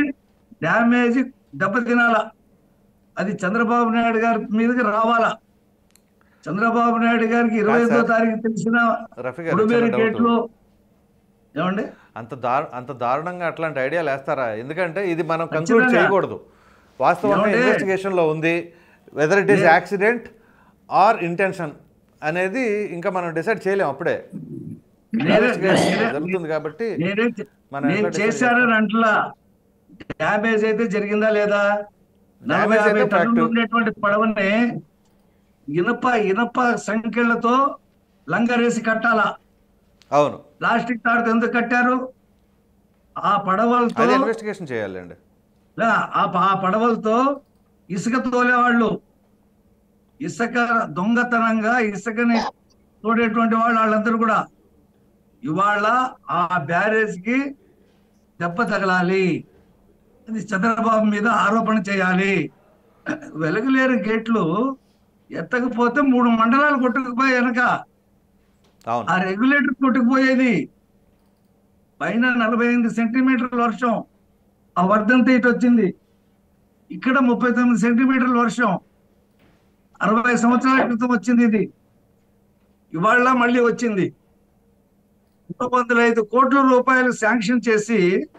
డ్యామేజ్ దెబ్బతినాల అది చంద్రబాబు నాయుడు గారి మీదకి రావాలా చంద్రబాబు నాయుడు గారికి ఇరవై ఐదో సార్. తారీఖు తెలిసిన రఫీ గారు బుడమేరు చిన్న డౌట్. గేట్లు ఏమండి అంత దారు అంత దారుణంగా అట్లాంటి ఐడియాలు వేస్తారా ఎందుకంటే ఇది మనం కంక్లూడ్ ఖచ్చితంగా. చేయకూడదు వాస్తవంగా ఏమంటే- ఇన్వెస్టిగేషన్లో ఉంది whether it is accident or intention అనేది ఇంకా మనం డిసైడ్ చేయలేం అప్పుడే నేనే- Investigation నేనే- జరుగుతుంది కాబట్టి నేనే చే- మనం నేను ఎట్లా decide చేశానని అంటలా డ్యామేజ్ అయితే జరిగిందా లేదా నలభై Damage యాభై అయితే టన్నులు fact. ఉండేటువంటి పడవని ఇనప ఇనప సంఖ్యలతో లంగరేసి కట్టాలా అవును ప్లాస్టిక్ తాడుతో ఎందుకు కట్టారు ఆ పడవలతో అదే ఇన్వెస్టిగేషన్ చేయాలండి లే, ఆ ప- ఆ పడవలతో ఇసుక తోలేవాళ్ళు ఇసుక దొంగతనంగా ఇసుకని తోడేటువంటి వాళ్ళు వాళ్ళందరూ కూడా ఇవాళ ఆ బ్యారేజ్ కి దెబ్బ తగలాలి అది చంద్రబాబు మీద ఆరోపణ చేయాలి వెలుగులేరు గేట్లు ఎత్తకపోతే మూడు మండలాలు కొట్టుకుపోయి వెనక అవును ఆ రెగ్యులేటర్ కొట్టుకుపోయేది పైన నలభై ఎనిమిది సెంటీమీటర్ల వర్షం ఆ వర్ధంతి ఇటు వచ్చింది ఇక్కడ ముప్పై తొమ్మిది సెంటీమీటర్ల వర్షం అరవై సంవత్సరాల క్రితం వచ్చింది ఇది ఇవాళ మళ్ళీ వచ్చింది మూడు వందల ఐదు కోట్ల రూపాయలు శాంక్షన్ చేసి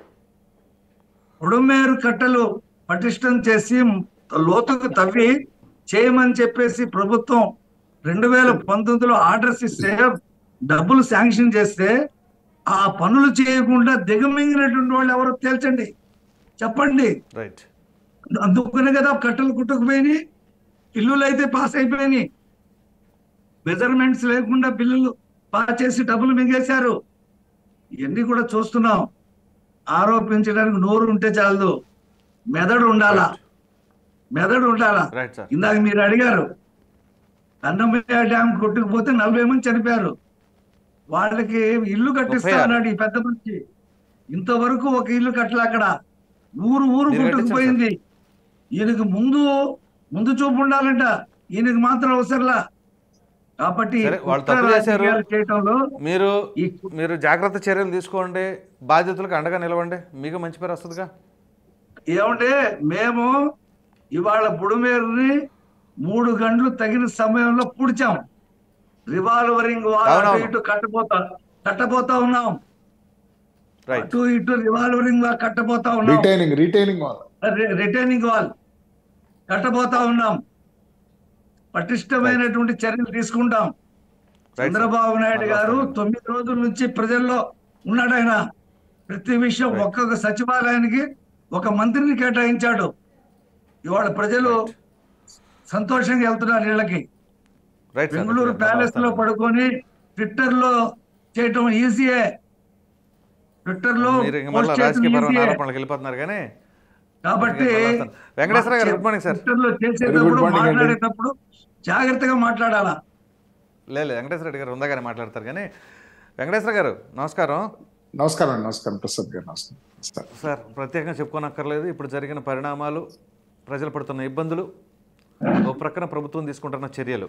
ఉడుమేరు కట్టలు పటిష్టం చేసి లోతుకు తవ్వి చేయమని చెప్పేసి ప్రభుత్వం రెండు వేల పంతొమ్మిదిలో ఆర్డర్స్ ఇస్తే డబ్బులు శాంక్షన్ చేస్తే ఆ పనులు చేయకుండా దిగమింగినటువంటి వాళ్ళు ఎవరో తేల్చండి చెప్పండి రైట్ అందుకనే కదా కట్టలు కుట్టుకుపోయినాయి ఇల్లులు అయితే పాస్ అయిపోయినాయి మెజర్మెంట్స్ లేకుండా బిల్లులు పాస్ చేసి డబ్బులు మింగేశారు ఇవన్నీ కూడా చూస్తున్నాం ఆరోపించడానికి నోరు ఉంటే చాలదు మెదడు ఉండాలా మెదడు ఉండాలా రైట్ సార్ ఇందాక మీరు అడిగారు అన్నమయ్య డ్యామ్ కొట్టుకుపోతే నలభై మంది చనిపోయారు వాళ్ళకి ఇల్లు కట్టిస్తా ముప్పై ఆరు. అన్నాడు ఈ పెద్ద మనిషి ఇంతవరకు ఒక ఇల్లు కట్టలే అక్కడ ఊరు ఊరు మీరు కొట్టుకుపోయింది ఈయనకి ముందు ముందు చూపు ఉండాలంట ఈయనకి మాత్రం అవసరంలా కాబట్టి సరే, వాళ్ళు కుట్ర తప్పు చేశారు. రాజకీయాలు చేయటంలో మీరు ఈ మీరు జాగ్రత్త చర్యలు తీసుకోండి బాధ్యతలకు అండగా నిలవండి మీకు మంచి పేరు వస్తుందిగా ఏమంటే మేము ఇవాళ బుడుమేరుని మూడు గంటలు తగిన సమయంలో పుడిచాం రివాల్వరింగ్ వాల్ అటు అవునవును. ఇటు కట్టబోతా కట్టబోతా ఉన్నాం రైట్ అటు ఇటు రివాల్వరింగ్ వాల్ కట్టబోతా ఉన్నాం రిటైనింగ్ రిటైనింగ్ వాళ్ళు రిటైనింగ్ వాల్ కట్టబోతా ఉన్నాం పటిష్టమైనటువంటి చర్యలు తీసుకుంటాం రైట్ చంద్రబాబు నాయుడు గారు వాస్తవం. తొమ్మిది రోజుల నుంచి ప్రజల్లో ఉన్నాడు ఆయన ప్రతి విషయం Right. ఒక్కొక్క సచివాలయానికి ఒక మంత్రిని కేటాయించాడు ఇవాళ ప్రజలు సంతోషంగా వెళ్తున్నారు ఇళ్ళకి రైట్ సార్ బెంగళూరు ప్యాలెస్ లో పడుకొని ట్విట్టర్ లో చేయటం ఈజీయే ట్విట్టర్ లో మీరు ఇంక పోస్ట్ మళ్ళీ చేయటం రాజకీయ పరమైన ఈజీయే ఆరోపణలకు వెళ్ళిపోతున్నారు కానీ కాబట్టి Venkateshwara garu good morning sir Twitter లో Very చేసేటప్పుడు good morning అండి. మాట్లాడేటప్పుడు జాగ్రత్తగా మాట్లాడాలా లేదు వెంకటేశ్వర రెడ్డి గారు ఉందాగానే మాట్లాడతారు కానీ వెంకటేశ్వర గారు నమస్కారం నమస్కారం అండి నమస్కారం ప్రసాద్ గారు నమస్కారం నమస్కారం. సార్ ప్రత్యేకంగా చెప్పుకోనక్కర్లేదు ఇప్పుడు జరిగిన పరిణామాలు ప్రజలు పడుతున్న ఇబ్బందులు ఓ ప్రక్కన ప్రభుత్వం తీసుకుంటున్న చర్యలు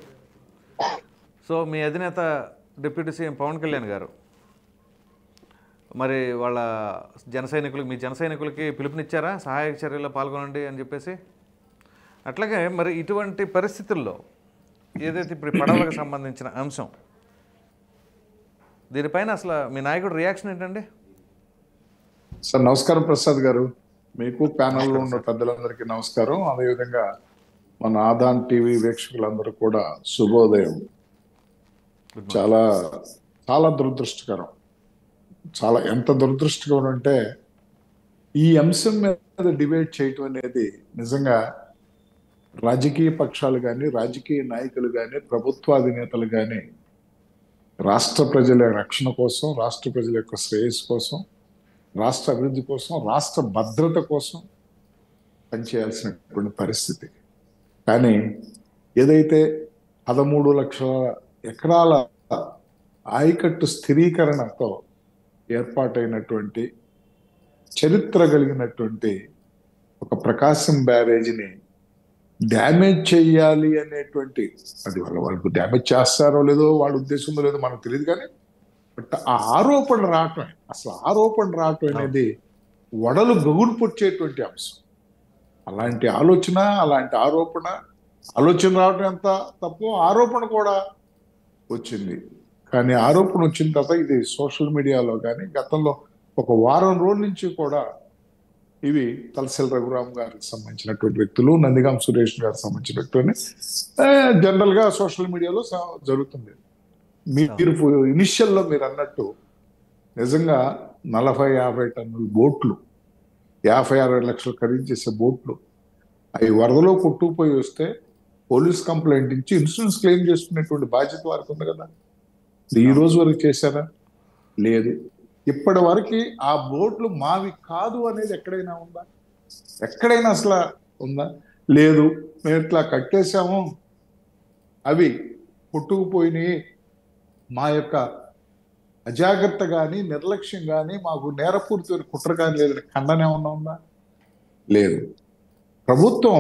సో మీ అధినేత డిప్యూటీ సీఎం పవన్ కళ్యాణ్ గారు మరి వాళ్ళ జన సైనికులకి మీ జన సైనికులకి పిలుపునిచ్చారా సహాయక చర్యల్లో పాల్గొనండి అని చెప్పేసి అట్లాగే మరి ఇటువంటి పరిస్థితుల్లో ఏదైతే ఇప్పుడు ఈ పడవలకు సంబంధించిన అంశం దీనిపైన అసలు మీ నాయకుడు రియాక్షన్ ఏంటండి సార్ నమస్కారం ప్రసాద్ గారు మీకు ప్యానల్లో ఉన్న పెద్దలందరికీ నమస్కారం అదేవిధంగా మన ఆదాన్ టీవీ వీక్షకులందరూ కూడా శుభోదయం గుడ్ చాలా చాలా దురదృష్టకరం చాలా ఎంత దురదృష్టకరం అంటే ఈ అంశం మీద డిబేట్ చేయటం అనేది నిజంగా రాజకీయ పక్షాలు కానీ రాజకీయ నాయకులు కానీ ప్రభుత్వాధినేతలు కానీ రాష్ట్ర ప్రజల రక్షణ కోసం రాష్ట్ర ప్రజల యొక్క శ్రేయస్సు కోసం రాష్ట్ర అభివృద్ధి కోసం రాష్ట్ర భద్రత కోసం పనిచేయాల్సినటువంటి పరిస్థితి కానీ ఏదైతే పదమూడు లక్షల ఎకరాల ఆయకట్టు స్థిరీకరణతో ఏర్పాటైనటువంటి చరిత్ర కలిగినటువంటి ఒక ప్రకాశం బ్యారేజీని డ్యామేజ్ చేయాలి అనేటువంటి అది వాళ్ళ వాళ్ళకు డ్యామేజ్ చేస్తారో లేదో వాళ్ళ ఉద్దేశం ఉందో లేదో మనకు తెలియదు కానీ బట్ ఆ ఆరోపణ రావటం అసలు ఆరోపణ రావటం అనేది వడలు గగురు పొచ్చేటువంటి అంశం అలాంటి ఆలోచన అలాంటి ఆరోపణ ఆలోచన రావడం ఎంత తప్పు ఆరోపణ కూడా వచ్చింది కానీ ఆరోపణ వచ్చిన తర్వాత ఇది సోషల్ మీడియాలో కానీ గతంలో ఒక వారం రోజుల నుంచి కూడా ఇవి తలసిల రఘురామ్ గారికి సంబంధించినటువంటి వ్యక్తులు నందిగాం సురేష్ గారికి సంబంధించిన వ్యక్తులని జనరల్ గా సోషల్ మీడియాలో స- జరుగుతుంది మీరు ఇనిషియల్లో మీరు అన్నట్టు నిజంగా నలభై యాభై టన్నుల బోట్లు యాభై అరవై లక్షలు ఖరీదు చేసే బోట్లు అవి వరదలో కొట్టుకుపోయి వస్తే పోలీస్ కంప్లైంట్ ఇచ్చి ఇన్సూరెన్స్ క్లెయిమ్ చేసుకునేటువంటి బాధ్యత వారికి ఉంది కదా ఈ రోజు వరకు చేశారా లేదు ఇప్పటి వరకు ఆ బోట్లు మావి కాదు అనేది ఎక్కడైనా ఉందా ఎక్కడైనా అసలు ఉందా లేదు మేము ఇట్లా కట్టేశాము అవి కొట్టుకుపోయినాయి మా యొక్క అజాగ్రత్త కానీ నిర్లక్ష్యం కానీ మాకు నేరపూరిత కుట్ర కానీ లేదని ఖండన ఏమన్నా ఉందా లేదు ప్రభుత్వం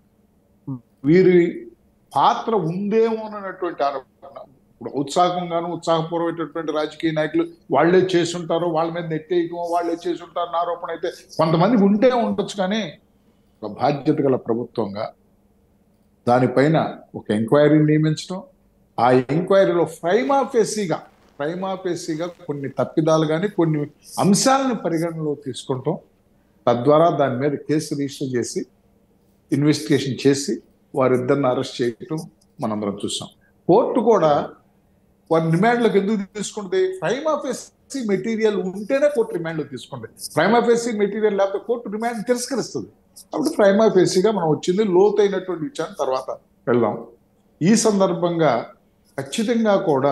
వీరి పాత్ర ఉందేమో అన్నటువంటి ఆరోపణ ఇప్పుడు ఉత్సాహంగాను ఉత్సాహపూర్వమైనటువంటి రాజకీయ నాయకులు వాళ్ళే చేసుంటారో వాళ్ళ మీద నెట్టేయకమో వాళ్ళే చేసుంటారు అన్న ఆరోపణ అయితే కొంతమంది ఉంటే ఉండొచ్చు కానీ ఒక బాధ్యత గల ప్రభుత్వంగా దానిపైన ఒక ఎంక్వైరీని నియమించడం ఆ ఎంక్వైరీలో ప్రైమా ఫేసీగా ప్రైమా ఫేసీగా కొన్ని తప్పిదాలు కానీ కొన్ని అంశాలను పరిగణనలో తీసుకుంటాం తద్వారా దాని మీద కేసు రిజిస్టర్ చేసి ఇన్వెస్టిగేషన్ చేసి వారిద్దరిని అరెస్ట్ చేయటం మనందరం చూసాం కోర్టు కూడా వారి రిమాండ్లోకి ఎందుకు తీసుకుంటుంది ప్రైమ్ ఆఫీసీ మెటీరియల్ ఉంటేనే కోర్టు రిమాండ్లో తీసుకుంటుంది ప్రైమ్ ఆఫీసీ మెటీరియల్ లేకపోతే కోర్టు రిమాండ్ తిరస్కరిస్తుంది కాబట్టి ప్రైమ్ ఆఫీసీగా మనం వచ్చింది లోతైనటువంటి విచారణ తర్వాత వెళ్దాం ఈ సందర్భంగా ఖచ్చితంగా కూడా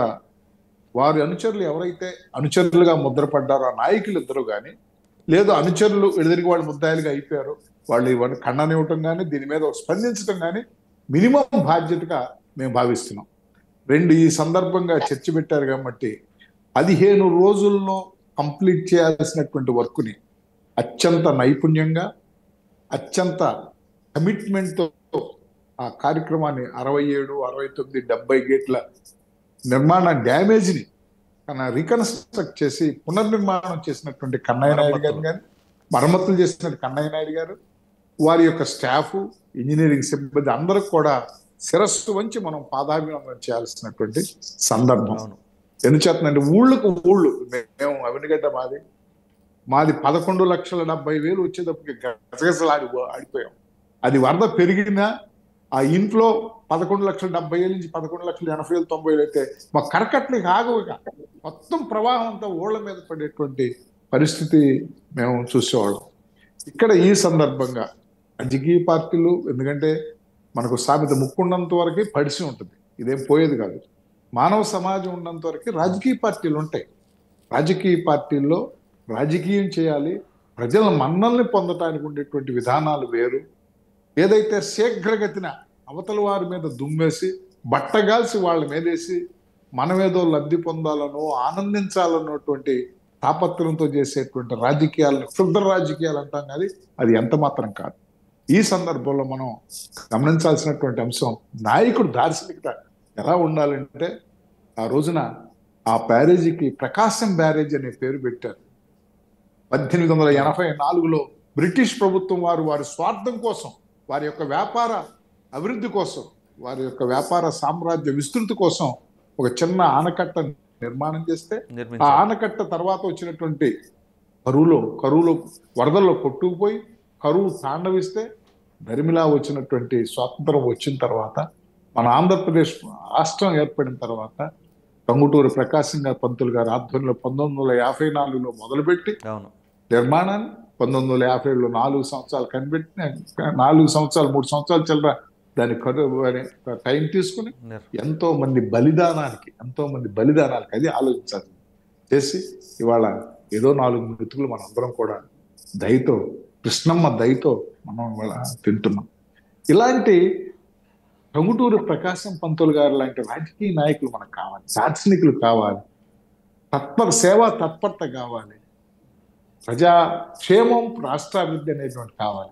వారి అనుచరులు ఎవరైతే అనుచరులుగా ముద్రపడ్డారో ఆ నాయకులు ఇద్దరు కానీ లేదు అనుచరులు ఎదురికి వాళ్ళు ముద్దాయిలుగా అయిపోయారు వాళ్ళు ఇవన్నీ ఖండనివ్వటం కానీ దీని మీద స్పందించడం కానీ మినిమం బాధ్యతగా మేము భావిస్తున్నాం రెండు ఈ సందర్భంగా చర్చ పెట్టారు కాబట్టి పదిహేను రోజుల్లో కంప్లీట్ చేయాల్సినటువంటి వర్క్ని అత్యంత నైపుణ్యంగా అత్యంత కమిట్మెంట్తో ఆ కార్యక్రమాన్ని అరవై ఏడు అరవై తొమ్మిది డెబ్బై గేట్ల నిర్మాణ డ్యామేజ్ని కన్నా రీకన్స్ట్రక్ట్ చేసి పునర్నిర్మాణం చేసినటువంటి కన్నయ్య నాయుడు గారు కానీ మరమ్మతులు చేసినటువంటి కన్నయ్య నాయుడు గారు వారి యొక్క స్టాఫ్ ఇంజనీరింగ్ సిబ్బంది అందరికి కూడా శిరస్సు వంచి మనం పాదాభివందనం చేయాల్సినటువంటి సందర్భం అవును ఎందుచేతనంటే ఊళ్ళకు ఊళ్ళు మేము అవినిగడ్డ మాది మాది పదకొండు లక్షల డెబ్బై వేలు వచ్చేటప్పటికి గజగజలాడి ఆడిపోయాం అది వరద పెరిగినా ఆ ఇంట్లో పదకొండు లక్షల డెబ్బై ఏళ్ళ నుంచి పదకొండు లక్షల ఎనభై వేలు తొంభై వేలు అయితే మా కరకట్లకి ఆగవు ఇక. మొత్తం ప్రవాహం అంతా ఊళ్ళ మీద పడేటువంటి పరిస్థితి మేము చూసేవాళ్ళం ఇక్కడ ఈ సందర్భంగా రాజకీయ పార్టీలు ఎందుకంటే మనకు సామెత ముక్కున్నంత వరకే పడిసి ఉంటుంది ఇదేం పోయేది కాదు మానవ సమాజం ఉన్నంత వరకు రాజకీయ పార్టీలు ఉంటాయి రాజకీయ పార్టీల్లో రాజకీయం చేయాలి ప్రజల మన్నల్ని పొందటానికి ఉండేటువంటి విధానాలు వేరు ఏదైతే శీఘ్రగతిన అవతల వారి మీద దుమ్మేసి బట్టగాల్సి వాళ్ళ మీదేసి మనమేదో లబ్ధి పొందాలనో ఆనందించాలన్నటువంటి తాపత్రంతో చేసేటువంటి రాజకీయాలను క్షుద్ర రాజకీయాలు అంటాం కానీ అది ఎంత మాత్రం కాదు ఈ సందర్భంలో మనం గమనించాల్సినటువంటి అంశం నాయకుడు దార్శనికత ఎలా ఉండాలంటే ఆ రోజున ఆ బ్యారేజీకి ప్రకాశం బ్యారేజ్ అనే పేరు పెట్టారు పద్దెనిమిది వందల ఎనభై నాలుగులో బ్రిటిష్ ప్రభుత్వం వారు వారి స్వార్థం కోసం వారి యొక్క వ్యాపార అభివృద్ధి కోసం వారి యొక్క వ్యాపార సామ్రాజ్య విస్తృతి కోసం ఒక చిన్న ఆనకట్ట నిర్మాణం చేస్తే ఆ నిర్మించారు ఆనకట్ట తర్వాత వచ్చినటువంటి కరువులో కరువులో వరదల్లో కొట్టుకుపోయి కరువు తాండవిస్తే దరిమిలా వచ్చినటువంటి స్వాతంత్రం వచ్చిన తర్వాత మన ఆంధ్రప్రదేశ్ రాష్ట్రం ఏర్పడిన తర్వాత టంగుటూరు ప్రకాశం గారు పంతులు గారు ఆధ్వర్యంలో పంతొమ్మిది వందల యాభై నాలుగులో మొదలుపెట్టి అవును నిర్మాణాన్ని పంతొమ్మిది వందల యాభై ఏడులో నాలుగు సంవత్సరాలు కనిపెట్టిన నాలుగు సంవత్సరాలు మూడు సంవత్సరాలు చిల్లర దాని కరువు అనే టైం తీసుకుని నిర్- ఎంతో మంది బలిదానానికి ఎంతో మంది బలిదానానికి అది ఆలోచించాలి చేసి ఇవాళ ఏదో నాలుగు మృతులు మనందరం కూడా దయతో కృష్ణమ్మ దయతో మనం ఇవాళ తింటున్నాం ఇలాంటి టంగుటూరు ప్రకాశం పంతులు గారు లాంటి రాజకీయ నాయకులు మనకు కావాలి దార్శనికులు కావాలి తత్పర సేవా తత్పరత కావాలి ప్రజా క్షేమం రాష్ట్రాభివృద్ధి అనేటువంటి కావాలి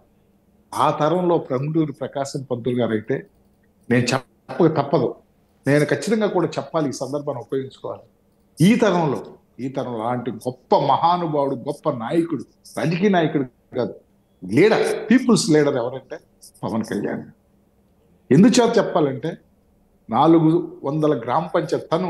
ఆ తరంలో టంగుటూరు ప్రకాశం పంతులు గారు అయితే నేను చెప్పక తప్పదు నేను ఖచ్చితంగా కూడా చెప్పాలి ఈ సందర్భాన్ని ఉపయోగించుకోవాలి ఈ తరంలో ఈ తరంలో అలాంటి గొప్ప మహానుభావుడు గొప్ప నాయకుడు రాజకీయ నాయకుడు కాదు లీడర్ పీపుల్స్ లీడర్ ఎవరంటే పవన్ కళ్యాణ్ ఎందుచేత చెప్పాలంటే నాలుగు వందల గ్రామ పంచాయతీ తను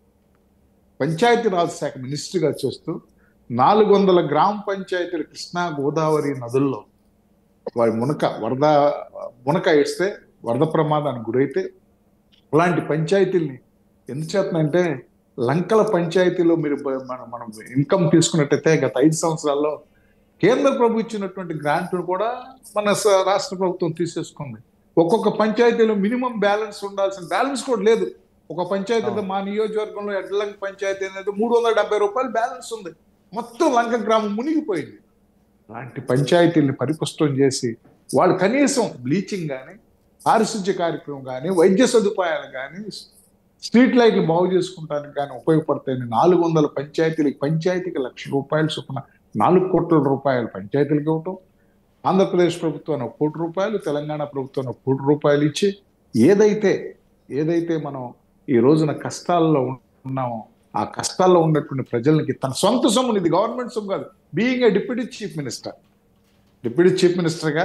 పంచాయతీరాజ్ శాఖ మినిస్టర్గా చేస్తూ నాలుగు వందల గ్రామ పంచాయతీలు కృష్ణా గోదావరి నదుల్లో వారి మునక వరద మునక వేస్తే వరద ప్రమాదానికి గురైతే అలాంటి పంచాయతీల్ని ఎందుచేతనంటే లంకల పంచాయతీలో మీరు బ- మనం మనం ఇన్కమ్ తీసుకున్నట్టయితే గత ఐదు సంవత్సరాల్లో కేంద్ర ప్రభుత్వం ఇచ్చినటువంటి గ్రాంట్ను కూడా మన స- రాష్ట్ర ప్రభుత్వం తీసేసుకుంది ఒక్కొక్క పంచాయతీలో మినిమం బ్యాలెన్స్ ఉండాల్సిన బ్యాలెన్స్ కూడా లేదు ఒక పంచాయతీ మా నియోజకవర్గంలో ఎడ్లంక పంచాయతీ అనేది మూడు వందల డెబ్బై రూపాయలు బ్యాలెన్స్ ఉంది మొత్తం లంక గ్రామం మునిగిపోయింది అలాంటి పంచాయతీల్ని పరిపుష్టం చేసి వాళ్ళు కనీసం బ్లీచింగ్ కానీ పారిశుద్ధ్య కార్యక్రమం కానీ వైద్య సదుపాయాలు కానీ స్ట్రీట్ లైట్లు బాగు చేసుకుంటానికి కానీ ఉపయోగపడతాయని నాలుగు వందల పంచాయతీలకి పంచాయతీకి లక్ష రూపాయలు చొప్పున నాలుగు కోట్ల రూపాయలు పంచాయతీలకు ఇవ్వటం ఆంధ్రప్రదేశ్ ప్రభుత్వాన్ని ఒక కోటి రూపాయలు తెలంగాణ ప్రభుత్వాన్ని ఒక కోటి రూపాయలు ఇచ్చి ఏదైతే ఏదైతే మనం ఈ రోజున కష్టాల్లో ఉన్నామో ఆ కష్టాల్లో ఉన్నటువంటి ప్రజలకి తన సొంత సొమ్ముని ఇది గవర్నమెంట్ సొమ్ము కాదు being a deputy chief minister deputy chief మినిస్టర్గా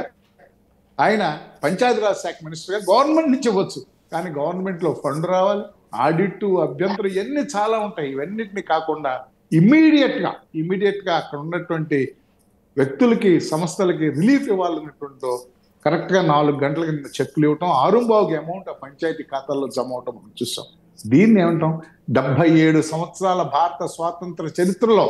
ఆయన పంచాయతీరాజ్ శాఖ మినిస్టర్గా గవర్నమెంట్ నుంచి ఇవ్వచ్చు కానీ గవర్నమెంట్లో ఫండ్ రావాలి ఆడిట్ అభ్యంతరం ఇవన్నీ చాలా ఉంటాయి ఇవన్నిటిని కాకుండా ఇమ్మీడియట్ గా ఇమ్మీడియట్ గా అక్కడ ఉన్నటువంటి వ్యక్తులకి సంస్థలకి రిలీఫ్ ఇవ్వాలన్నటువంటి కరెక్ట్ గా నాలుగు గంటల కింద చెక్కులు ఇవ్వటం ఆరుంబావుకి అమౌంట్ ఆ పంచాయతీ ఖాతాల్లో జమ అవటం మనం చూసాం దీన్ని ఏమంటాం డెబ్బై ఏడు సంవత్సరాల భారత స్వాతంత్ర చరిత్రలో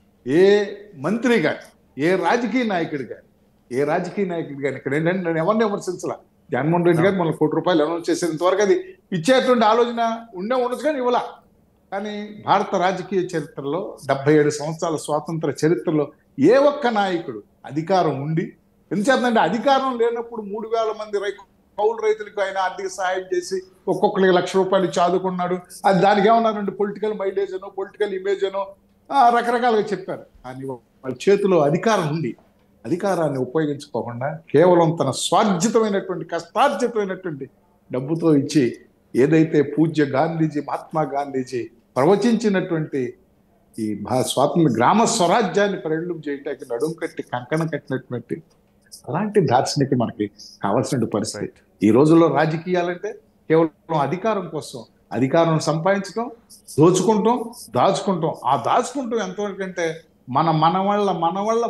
ఏ మంత్రి గాని ఏ రాజకీయ నాయకుడు గాని ఏ రాజకీయ నాయకుడు గాని ఇక్కడ ఏంటంటే నేను ఎవరిని విమర్శించలా జగన్మోహన్ రెడ్డి గారు మన కోటి రూపాయలు అనౌన్స్ చేసేంత వరకు అది ఇచ్చేటువంటి ఆలోచన ఉండే ఉండొచ్చు కానీ ఇవ్వలా కానీ భారత రాజకీయ చరిత్రలో డెబ్బై ఏడు సంవత్సరాల స్వాతంత్ర చరిత్రలో ఏ ఒక్క నాయకుడు అధికారం ఉండి ఎందుచేతంటే అధికారం లేనప్పుడు మూడు వేల మంది రై కౌలు రైతులకు ఆయన ఆర్థిక సహాయం చేసి ఒక్కొక్కరికి లక్ష రూపాయలు ఇచ్చి ఆదుకున్నాడు అది దానికి ఏమన్నారంటే పొలిటికల్ మైలేజ్ అనో పొలిటికల్ ఇమేజ్ అనో ఆ, రకరకాలుగా చెప్పారు కానీ వాళ్ళ చేతిలో అధికారం ఉంది అధికారాన్ని ఉపయోగించుకోకుండా కేవలం తన స్వార్జితమైనటువంటి కష్టార్జితమైనటువంటి డబ్బుతో ఇచ్చి ఏదైతే పూజ్య గాంధీజీ మహాత్మా గాంధీజీ ప్రవచించినటువంటి ఈ భా- స్వాతంత్ర గ్రామ స్వరాజ్యాన్ని పరిణులు చేయటానికి నడుం కట్టి కంకణ కట్టినటువంటి అలాంటి దార్శనిక మనకి కావాల్సిన పరిస్థితి ఈ రోజుల్లో రాజకీయాలంటే కేవలం అధికారం కోసం అధికారం సంపాదించడం దోచుకుంటాం దాచుకుంటాం ఆ దాచుకుంటాం ఎంతవరకు అంటే మన మన వల్ల మన వల్ల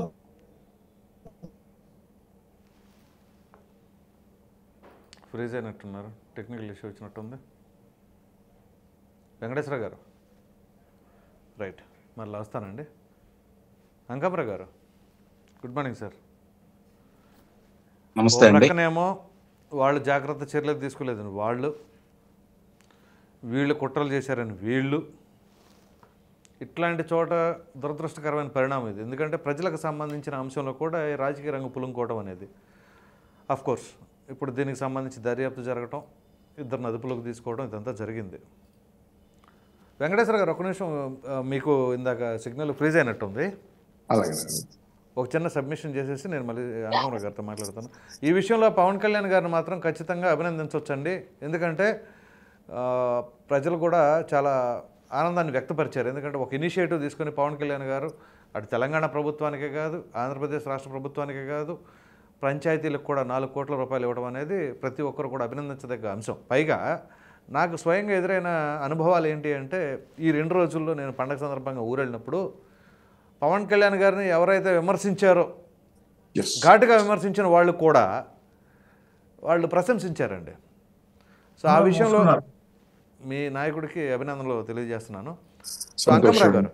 ఫ్రీజ్ అయినట్టున్నారు టెక్నికల్ ఇష్యూ వచ్చినట్టుంది వెంకటేశ్వర గారు రైట్ మళ్ళీ వస్తానండి అంకమ్ర గారు గుడ్ మార్నింగ్ సార్ నమస్తే అండి పక్కనేమో వాళ్ళు జాగ్రత్త చర్యలు తీసుకోలేదని వాళ్ళు వీళ్ళు కుట్రలు చేశారని వీళ్ళు ఇట్లాంటి చోట దురదృష్టకరమైన పరిణామం ఇది ఎందుకంటే ప్రజలకు సంబంధించిన అంశంలో కూడా ఈ రాజకీయ రంగు పులుంకోవడం అనేది అఫ్ కోర్స్ ఇప్పుడు దీనికి సంబంధించి దర్యాప్తు జరగటం ఇద్దరు అదుపులోకి తీసుకోవడం ఇదంతా జరిగింది వెంకటేశ్వర గారు ఒక నిమిషం ఆ, మీకు ఇందాక సిగ్నల్ ఫ్రీజ్ అయినట్టుంది అలాగే ఒక చిన్న సబ్మిషన్ చేసేసి నేను మళ్ళీ అంకమరావు గారితో మాట్లాడతాను ఈ విషయంలో పవన్ కళ్యాణ్ గారిని మాత్రం ఖచ్చితంగా అభినందించవచ్చండి ఎందుకంటే ఆ, ప్రజలు కూడా చాలా ఆనందాన్ని వ్యక్తపరిచారు ఎందుకంటే ఒక ఇనిషియేటివ్ తీసుకొని పవన్ కళ్యాణ్ గారు అటు తెలంగాణ ప్రభుత్వానికే కాదు ఆంధ్రప్రదేశ్ రాష్ట్ర ప్రభుత్వానికే కాదు పంచాయతీలకు కూడా నాలుగు కోట్ల రూపాయలు ఇవ్వడం అనేది ప్రతి ఒక్కరు కూడా అభినందించదగ్గ అంశం పైగా నాకు స్వయంగా ఎదురైన అనుభవాలు ఏంటి అంటే ఈ రెండు రోజుల్లో నేను పండగ సందర్భంగా ఊరెళ్ళినప్పుడు పవన్ కళ్యాణ్ గారిని ఎవరైతే విమర్శించారో ఎస్ ఘాటుగా విమర్శించిన వాళ్ళు కూడా వాళ్ళు ప్రశంసించారండి సో ఆ విషయంలో మోస్తున్నారు. మీ నాయకుడికి అభినందనలు తెలియజేస్తున్నాను సో సంతోషం. అంకమరావు గారు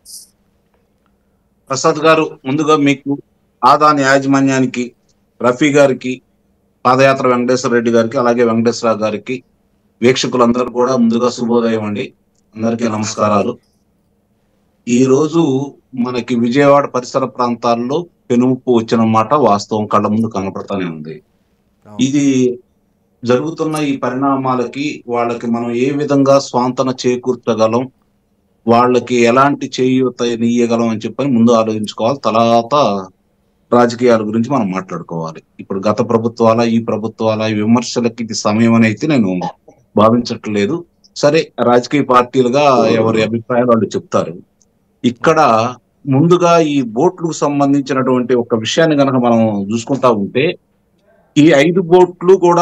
ప్రసాద్ గారు ముందుగా మీకు ఆదాని యాజమాన్యానికి రఫీ గారికి పాదయాత్ర వెంకటేశ్వర రెడ్డి గారికి అలాగే వెంకటేశ్వర గారికి వీక్షకులందరూ కూడా ముందుగా శుభోదయం అండి అందరికీ నమస్కారాలు ఈ రోజు మనకి విజయవాడ పరిసర ప్రాంతాల్లో పెనుముప్పు వచ్చిన మాట వాస్తవం కళ్ళ ముందు కనపడతానే ఉంది అవును. ఇది జరుగుతున్న ఈ పరిణామాలకి వాళ్ళకి మనం ఏ విధంగా స్వాంతన చేకూర్చగలం వాళ్ళకి ఎలాంటి చేయూత ఇయ్యగలం అని చెప్పని ముందు ఆలోచించుకోవాలి తర్వాత రాజకీయాల గురించి మనం మాట్లాడుకోవాలి ఇప్పుడు గత ప్రభుత్వాల ఈ ప్రభుత్వాల ఈ విమర్శలకి ఇది సమయం అని అయితే నేను భావించట్లేదు సరే రాజకీయ పార్టీలుగా ఎవరి అభిప్రాయాలు వాళ్ళు చెప్తారు ఇక్కడ ముందుగా ఈ బోట్లకు సంబంధించినటువంటి ఒక విషయాన్ని కనుక మనం చూసుకుంటా ఉంటే ఈ ఐదు బోట్లు కూడా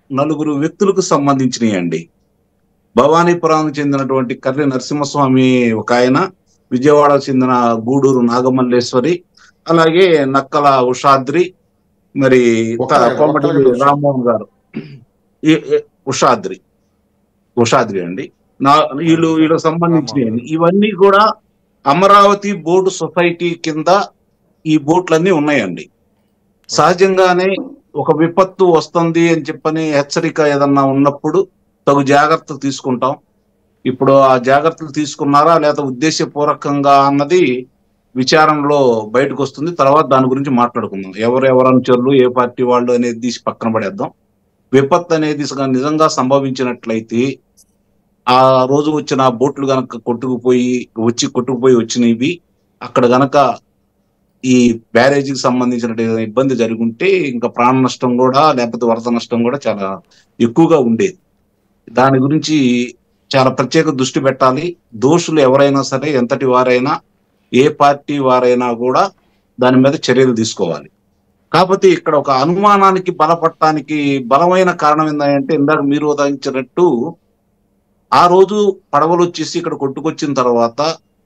నలుగురు వ్యక్తులకు సంబంధించినవి అండి భవానీపురానికి చెందినటువంటి కర్రి నరసింహస్వామి ఒక ఆయన విజయవాడకు చెందిన గూడూరు నాగమల్లేశ్వరి అలాగే నక్కల ఉషాద్రి మరి ఒక్క- కోమటి ఒక్క నిమిషం. రామ్మోహన్ గారు ఈ- ఈ- ఉషాద్రి ఉషాద్రి అండి నా వీళ్ళు వీళ్ళకి సంబంధించినవి ఇవన్నీ కూడా అమరావతి బోర్డు సొసైటీ కింద ఈ బోట్లన్నీ ఉన్నాయండి సహజంగానే ఒక విపత్తు వస్తుంది అని చెప్పని హెచ్చరిక ఏదన్నా ఉన్నప్పుడు తగు జాగ్రత్తలు తీసుకుంటాం ఇప్పుడు ఆ జాగ్రత్తలు తీసుకున్నారా లేదా ఉద్దేశపూర్వకంగా అన్నది విచారణలో బయటకు వస్తుంది తర్వాత దాని గురించి మాట్లాడుకుందాం ఎవరు ఎవరు అనుచరులు ఏ పార్టీ వాళ్ళు అనేది తీసి పక్కన పడేద్దాం విపత్తు అనేది సగ- నిజంగా సంభవించినట్లయితే ఆ రోజు వచ్చిన బోట్లు గనక కొట్టుకుపోయి వచ్చి కొట్టుకుపోయి వచ్చినవి అక్కడ గనక ఈ బ్యారేజీకి సంబంధించిన ఇబ్బంది జరుగుంటే ఇంకా ప్రాణ నష్టం కూడా లేకపోతే వరద నష్టం కూడా చాలా ఎక్కువగా ఉండేది దాని గురించి చాలా ప్రత్యేక దృష్టి పెట్టాలి దోషులు ఎవరైనా సరే ఎంతటి వారైనా ఏ పార్టీ వారైనా కూడా దాని మీద చర్యలు తీసుకోవాలి కాకపోతే ఇక్కడ ఒక అనుమానానికి బలపడటానికి బలమైన కారణం ఏంటంటే ఇందాక మీరు ఉదాహరించినట్టు ఆ రోజు పడవలు వచ్చేసి ఇక్కడ కొట్టుకొచ్చిన తర్వాత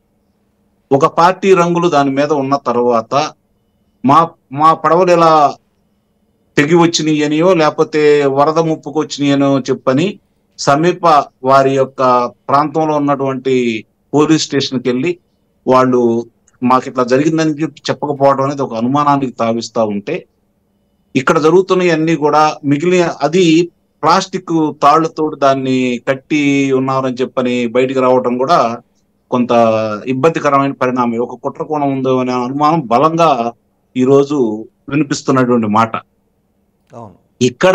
ఒక పార్టీ రంగులు దాని మీద ఉన్న తర్వాత మా మా పడవలు ఇలా తెగి వచ్చినాయనియో లేకపోతే వరద ముప్పుకు వచ్చినాయనో చెప్పని సమీప వారి యొక్క ప్రాంతంలో ఉన్నటువంటి పోలీస్ స్టేషన్కి వెళ్ళి వాళ్ళు మాకు ఇట్లా జరిగిందని చెప్పి చెప్పకపోవడం అనేది ఒక అనుమానానికి తావిస్తా ఉంటే ఇక్కడ జరుగుతున్నవన్నీ కూడా మిగిలిన అది ప్లాస్టిక్ తాళ్లతో దాన్ని కట్టి ఉన్నారని చెప్పని బయటికి రావడం కూడా కొంత ఇబ్బందికరమైన పరిణామం ఒక కుట్ర కోణం ఉందో అనే అనుమానం బలంగా ఈ రోజు వినిపిస్తున్నటువంటి మాట అవును ఇక్కడ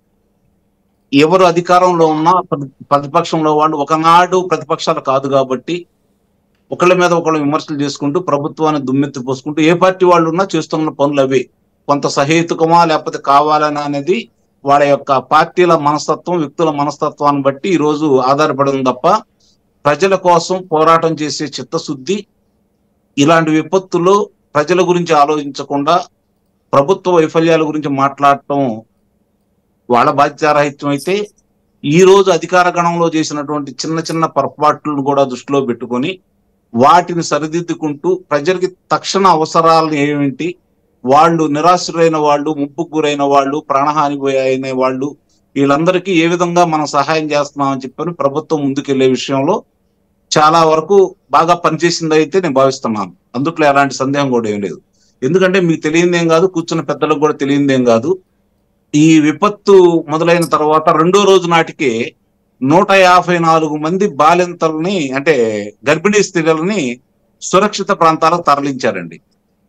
ఎవరు అధికారంలో ఉన్నా ప్రతి- ప్రతిపక్షంలో వాళ్ళు ఒకనాడు ప్రతిపక్షాలు కాదు కాబట్టి ఒకళ్ళ మీద ఒకళ్ళు విమర్శలు చేసుకుంటూ ప్రభుత్వాన్ని దుమ్మెత్తి పోసుకుంటూ ఏ పార్టీ వాళ్ళు ఉన్నా చేస్తున్న పనులు అవే కొంత సహేతుకమా లేకపోతే కావాలనా అనేది వాళ్ళ యొక్క పార్టీల మనస్తత్వం వ్యక్తుల మనస్తత్వాన్ని బట్టి ఈ రోజు ఆధారపడింది తప్ప ప్రజల కోసం పోరాటం చేసే చిత్తశుద్ధి ఇలాంటి విపత్తుల్లో ప్రజల గురించి ఆలోచించకుండా ప్రభుత్వ వైఫల్యాల గురించి మాట్లాడటం వాళ్ళ బాధ్యతారాహిత్యం అయితే ఈ రోజు అధికార గణంలో చేసినటువంటి చిన్న చిన్న పొరపాట్లను కూడా దృష్టిలో పెట్టుకొని వాటిని సరిదిద్దుకుంటూ ప్రజలకి తక్షణ అవసరాలు ఏమిటి వాళ్ళు నిరాశ్రులైన వాళ్ళు ముప్పుకు గురైన వాళ్ళు ప్రాణహాని అయిన వాళ్ళు వీళ్ళందరికీ ఏ విధంగా మనం సహాయం చేస్తున్నామని చెప్పని ప్రభుత్వం ముందుకెళ్లే విషయంలో చాలా వరకు బాగా పనిచేసింది అయితే నేను భావిస్తున్నాను అందుట్లో ఎలాంటి సందేహం కూడా ఏం లేదు ఎందుకంటే మీకు తెలియందేం కాదు కూర్చున్న పెద్దలకు కూడా తెలియందేం కాదు ఈ విపత్తు మొదలైన తర్వాత రెండో రోజు నాటికే నూట యాభై నాలుగు మంది బాలింతల్ని అంటే గర్భిణీ స్త్రీలని సురక్షిత ప్రాంతాలకు తరలించారండి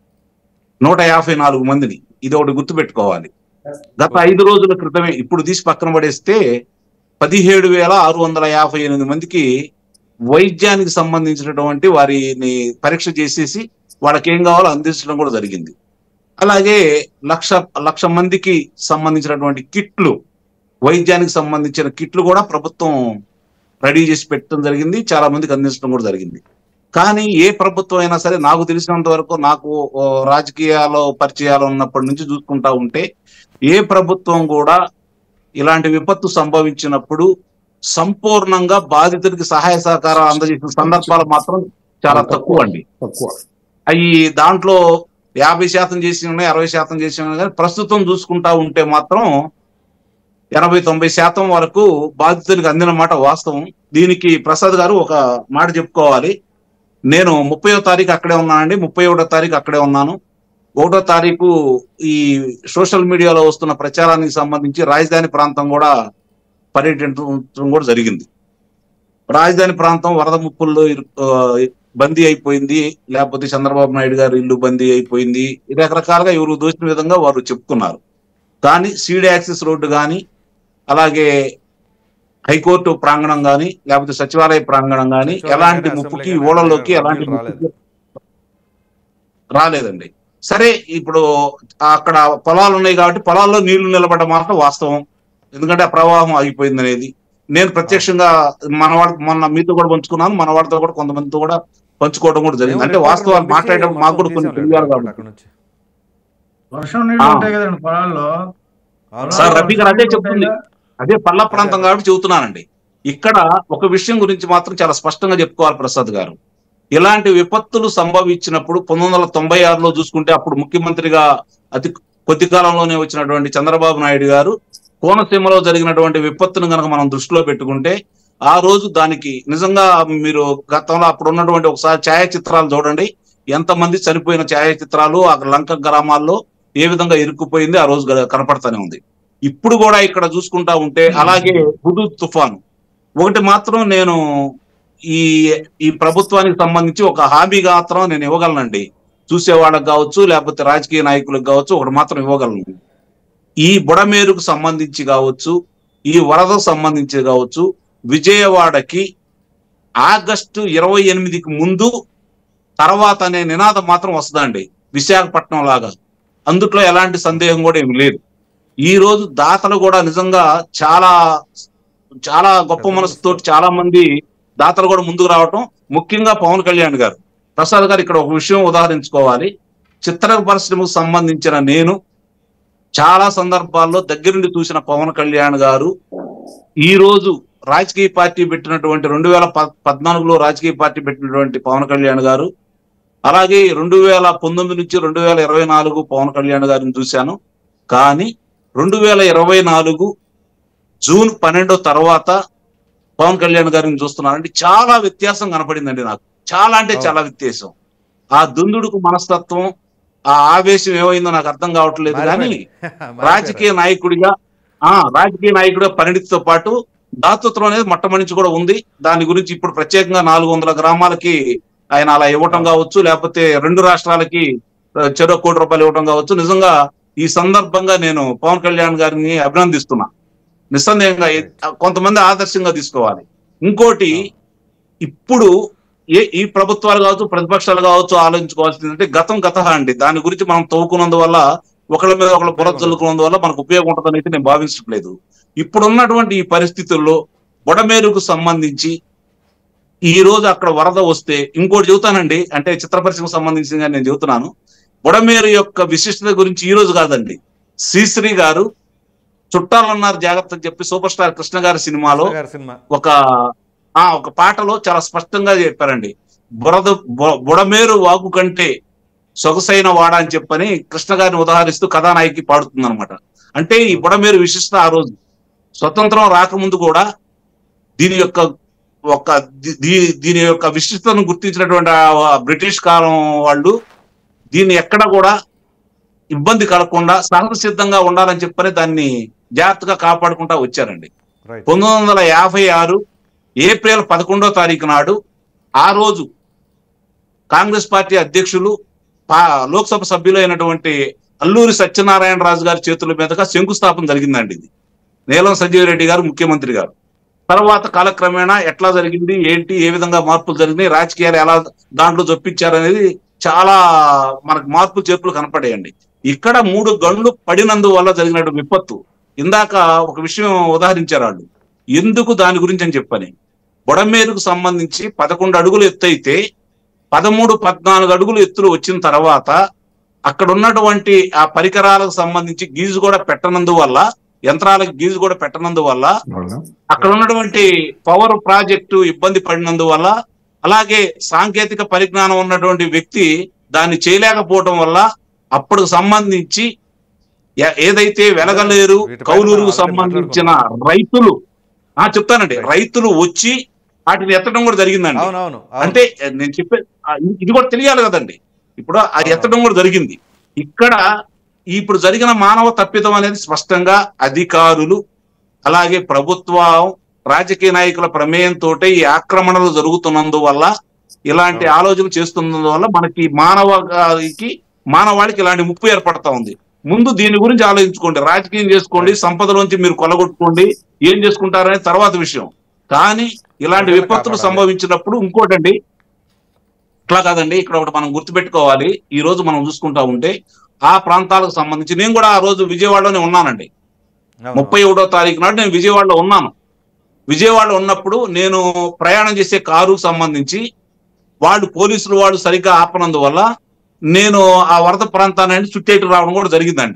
నూట యాభై నాలుగు మందిని ఇది ఒకటి గుర్తుపెట్టుకోవాలి గత ఐదు రోజుల క్రితమే ఇప్పుడు తీసి పక్కన పడేస్తే పదిహేడు వేల ఆరు వందల యాభై ఎనిమిది మందికి వైద్యానికి సంబంధించినటువంటి వారిని పరీక్ష చేసేసి వాళ్ళకి ఏం కావాలో అందించడం కూడా జరిగింది అలాగే లక్ష లక్ష మందికి సంబంధించినటువంటి కిట్లు వైద్యానికి సంబంధించిన కిట్లు కూడా ప్రభుత్వం రెడీ చేసి పెట్టడం జరిగింది చాలా మందికి అందించడం కూడా జరిగింది కానీ ఏ ప్రభుత్వం అయినా సరే నాకు తెలిసినంత వరకు నాకు ఓ, రాజకీయాల్లో పరిచయాలు ఉన్నప్పటి నుంచి చూసుకుంటా ఉంటే ఏ ప్రభుత్వం కూడా ఇలాంటి విపత్తు సంభవించినప్పుడు సంపూర్ణంగా బాధితుడికి సహాయ సహకారాలు అందజేసిన సందర్భాలు మాత్రం చాలా తక్కువ అండి తక్కువ అవి దాంట్లో యాభై శాతం చేసి ఉన్నాయి అరవై శాతం చేసి ఉన్నాయి కానీ ప్రస్తుతం చూసుకుంటా ఉంటే మాత్రం ఎనభై తొంభై శాతం వరకు బాధితులకు అందిన మాట వాస్తవం దీనికి ప్రసాద్ గారు ఒక మాట చెప్పుకోవాలి నేను ముప్పయో తారీఖు అక్కడే ఉన్నానండి ముప్పై ఒకటో తారీఖు అక్కడే ఉన్నాను ఒకటో తారీఖు ఈ సోషల్ మీడియాలో వస్తున్న ప్రచారానికి సంబంధించి రాజధాని ప్రాంతం కూడా పర్యటించడం కూడా జరిగింది రాజధాని ప్రాంతం వరద ముప్పుల్లో ఇరు- ఆ, బందీ అయిపోయింది లేకపోతే చంద్రబాబు నాయుడు గారు ఇల్లు బందీ అయిపోయింది రకరకాలుగా ఎవరు దోచిన విధంగా వారు చెప్పుకున్నారు కానీ సీడ్ యాక్సెస్ రోడ్డు కానీ అలాగే హైకోర్టు ప్రాంగణం కానీ లేకపోతే సచివాలయ ప్రాంగణం కానీ సచివాలయం ఎలాంటి కానీ, ముప్పుకి అసెంబ్లీ ఓడల్లోకి కానీ ఎలాంటి రాలేదు. ముప్పుకి రాలేదండి సరే ఇప్పుడు అక్కడ పొలాలు ఉన్నాయి కాబట్టి పొలాల్లో నీళ్లు నిలబడ్డ మాట వాస్తవం ఎందుకంటే ఆ ప్రవాహం ఆగిపోయింది అనేది నేను ప్రత్యక్షంగా మన వాళ్ళ మొన్న మీతో కూడా పంచుకున్నాను మన వాళ్ళతో కూడా కొంతమందితో కూడా పంచుకోవడం కూడా జరిగింది అంటే వాస్తవాలు మాట్లాడేటప్పుడు మాకు కూడా కొన్ని తెలియాలి కాబట్టి అక్కడ నుంచి వర్షం నీళ్ళు ఆ. ఉంటాయి కదండి పొలాల్లో అవును. సార్ రఫీ గారు అదే చెప్తుంది అదే పల్ల ప్రాంతం కాబట్టి చెబుతున్నానండి ఇక్కడ ఒక విషయం గురించి మాత్రం చాలా స్పష్టంగా చెప్పుకోవాలి ప్రసాద్ గారు ఇలాంటి విపత్తులు సంభవించినప్పుడు పంతొమ్మిది వందల తొంభై ఆరులో చూసుకుంటే అప్పుడు ముఖ్యమంత్రిగా అతి కొద్ది కాలంలోనే వచ్చినటువంటి చంద్రబాబు నాయుడు గారు కోనసీమలో జరిగినటువంటి విపత్తును కనుక మనం దృష్టిలో పెట్టుకుంటే ఆ రోజు దానికి నిజంగా మీరు గతంలో అప్పుడు ఉన్నటువంటి ఒకసారి ఛాయాచిత్రాలు చూడండి ఎంతమంది చనిపోయిన ఛాయాచిత్రాలు ఆ లంక గ్రామాల్లో ఏ విధంగా ఇరుక్కుపోయింది ఆ రోజు గ- కనపడతానే ఉంది ఇప్పుడు కూడా ఇక్కడ చూసుకుంటా ఉంటే అలాగే హుదు తుఫాను ఒకటి మాత్రం నేను ఈ ఈ ప్రభుత్వానికి సంబంధించి ఒక హామీగా మాత్రం నేను ఇవ్వగలనండి చూసే వాళ్ళకి కావచ్చు లేకపోతే రాజకీయ నాయకులకు కావచ్చు ఒకటి మాత్రం ఇవ్వగలను ఈ బుడమేరుకు సంబంధించి కావచ్చు ఈ వరదకు సంబంధించి కావచ్చు విజయవాడకి ఆగస్టు ఇరవై ఎనిమిదికి ముందు తర్వాత అనే నినాదం మాత్రం వస్తుందండి విశాఖపట్నం లాగా అందుట్లో ఎలాంటి సందేహం కూడా ఏమి లేదు ఈ రోజు దాతలు కూడా నిజంగా చాలా చాలా గొప్ప మనసుతో చాలా మంది దాతలు కూడా ముందుకు రావటం ముఖ్యంగా పవన్ కళ్యాణ్ గారు ప్రసాద్ గారు ఇక్కడ ఒక విషయం ఉదాహరించుకోవాలి చిత్ర పరిశ్రమకు సంబంధించిన నేను చాలా సందర్భాల్లో దగ్గరుండి చూసిన పవన్ కళ్యాణ్ గారు ఈ రోజు రాజకీయ పార్టీ పెట్టినటువంటి రెండు వేల పద్నాలుగులో రాజకీయ పార్టీ పెట్టినటువంటి పవన్ కళ్యాణ్ గారు అలాగే రెండు వేల పంతొమ్మిది నుంచి రెండు వేల ఇరవై నాలుగు పవన్ కళ్యాణ్ గారిని చూశాను కానీ రెండు వేల ఇరవై నాలుగు జూన్ పన్నెండో తర్వాత పవన్ కళ్యాణ్ గారిని చూస్తున్నానంటే చాలా వ్యత్యాసం కనపడిందండి నాకు చాలా అంటే అవును. చాలా వ్యత్యాసం ఆ దుందుడుకు మనస్తత్వం ఆ ఆవేశం ఏమైందో నాకు అర్థం కావట్లేదు కానీ రాజకీయ నాయకుడిగా ఆ రాజకీయ నాయకుడిగా పరిణితితో పాటు దాతృత్వం అనేది మొట్టమొదటి కూడా ఉంది దాని గురించి ఇప్పుడు ప్రత్యేకంగా నాలుగు వందల గ్రామాలకి ఆయన అలా ఇవ్వటం కావచ్చు లేకపోతే రెండు రాష్ట్రాలకి ఆ, చెరో కోటి రూపాయలు ఇవ్వటం కావచ్చు నిజంగా ఈ సందర్భంగా నేను పవన్ కళ్యాణ్ గారిని అభినందిస్తున్నా నిస్సందేహంగా ఏ- కొంతమంది ఆదర్శంగా తీసుకోవాలి ఇంకోటి ఇప్పుడు ఏ ఈ ప్రభుత్వాలు కావచ్చు ప్రతిపక్షాలు కావచ్చు ఆలోచించుకోవాల్సింది అంటే గతం గత అండి దాని గురించి మనం తవ్వుకున్నందువల్ల ఒకళ్ళ మీద ఒకళ్ళ బుర్ర చల్లుకున్నందువల్ల మనకు ఉపయోగం ఉంటుందని అయితే నేను భావించట్లేదు ఇప్పుడున్నటువంటి ఈ పరిస్థితుల్లో బుడమేరుకు సంబంధించి ఈ రోజు అక్కడ వరద వస్తే ఇంకోటి చెబుతానండి అంటే చిత్ర పరిశ్రమకు సంబంధించి నేను చెబుతున్నాను బుడమేరు యొక్క విశిష్టత గురించి ఈ రోజు కాదండి శ్రీశ్రీ గారు చుట్టాలన్నారు జాగ్రత్త అని చెప్పి సూపర్ స్టార్ కృష్ణ గారి సినిమాలో గారి సినిమా ఒక ఆ ఒక పాటలో చాలా స్పష్టంగా చెప్పారండి బురద బు- బుడమేరు వాగు కంటే సొగసైన వాడ అని చెప్పని కృష్ణ గారిని ఉదాహరిస్తూ కథానాయకి పాడుతుంది అనమాట అంటే ఈ బుడమేరు విశిష్టత ఆ రోజు స్వతంత్రం రాకముందు కూడా దీని యొక్క ఒక ది- దీ- దీని యొక్క విశిష్టతను గుర్తించినటువంటి ఆ బ్రిటిష్ కాలం వాళ్ళు దీన్ని ఎక్కడ కూడా ఇబ్బంది కలగకుండా సహజ సిద్ధంగా ఉండాలని చెప్పని దాన్ని జాగ్రత్తగా కాపాడుకుంటా వచ్చారండి రైట్ పంతొమ్మిది వందల యాభై ఆరు ఏప్రిల్ పదకొండో తారీఖు నాడు ఆ రోజు కాంగ్రెస్ పార్టీ అధ్యక్షులు పా- లోక్సభ సభ్యులు అయినటువంటి అల్లూరి సత్యనారాయణ రాజు గారి చేతుల మీదుగా శంకుస్థాపన జరిగిందండి ఇది నీలం సంజీవ్ రెడ్డి గారు ముఖ్యమంత్రి గారు తర్వాత కాలక్రమేణా ఎట్లా జరిగింది ఏంటి ఏ విధంగా మార్పులు జరిగినాయి రాజకీయాలు ఎలా దాంట్లో చొప్పించారనేది చాలా మనకు మార్పులు చేర్పులు కనపడేయండి ఇక్కడ మూడు గండ్లు పడినందువల్ల జరిగిన విపత్తు ఇందాక ఒక విషయం ఉదాహరించారు వాళ్ళు ఎందుకు దాని గురించి అని చెప్పని బొడమేరుకు సంబంధించి పదకొండు అడుగులు ఎత్తు అయితే పదమూడు పద్నాలుగు అడుగులు ఎత్తులు వచ్చిన తర్వాత అక్కడ ఉన్నటువంటి ఆ పరికరాలకు సంబంధించి గీజు కూడా పెట్టనందువల్ల యంత్రాలకు గీజు కూడా పెట్టనందువల్ల అక్కడ ఉన్నటువంటి పవర్ ప్రాజెక్టు ఇబ్బంది పడినందువల్ల అలాగే సాంకేతిక పరిజ్ఞానం ఉన్నటువంటి వ్యక్తి దాన్ని చేయలేకపోవడం వల్ల అప్పుడు సంబంధించి ఏ- ఏదైతే వెలగలేరు వీటిపైన కౌలూరుకు already సంబంధించిన రైతులు ఆ చెప్తానండి రైతులు వచ్చి వాటిని ఎత్తడం కూడా జరిగిందండి అవునవును అవును. అంటే నేను చెప్పే ఆ, ఇది కూడా తెలియాలి కదండి ఇప్పుడు అది అవును. ఎత్తడం కూడా జరిగింది ఇక్కడ ఇప్పుడు జరిగిన మానవ తప్పిదం అనేది స్పష్టంగా అధికారులు అలాగే ప్రభుత్వం రాజకీయ నాయకుల ప్రమేయంతో ఈ ఆక్రమణలు జరుగుతున్నందువల్ల ఇలాంటి అవును. ఆలోచన చేస్తున్నందువల్ల మనకి మానవానికి మానవాళికి ఇలాంటి ముప్పు ఏర్పడతా ఉంది ముందు దీని గురించి ఆలోచించుకోండి రాజకీయం చేసుకోండి సంపదలోంచి మీరు కొలగొట్టుకోండి ఏం చేసుకుంటారనే తర్వాత విషయం కానీ ఇలాంటి ప్రజలను విపత్తులు కాపాడాలి. సంభవించినప్పుడు ఇంకోటండి ఇట్లా కాదండి ఇక్కడ ఒకటి మనం గుర్తుపెట్టుకోవాలి ఈ రోజు మనం చూసుకుంటా ఉంటే ఆ ప్రాంతాలకు సంబంధించి నేను కూడా ఆ రోజు విజయవాడలోనే ఉన్నానండి అవును. ముప్పై ఒకటో తారీఖు నాడు నేను విజయవాడలో ఉన్నాను విజయవాడలో ఉన్నప్పుడు నేను ప్రయాణం చేసే కారు సంబంధించి వాళ్ళు పోలీసులు వాళ్ళు సరిగ్గా ఆపనందువల్ల నేను ఆ వరద ప్రాంతాన్ని చుట్టేటు రావడం కూడా జరిగిందండి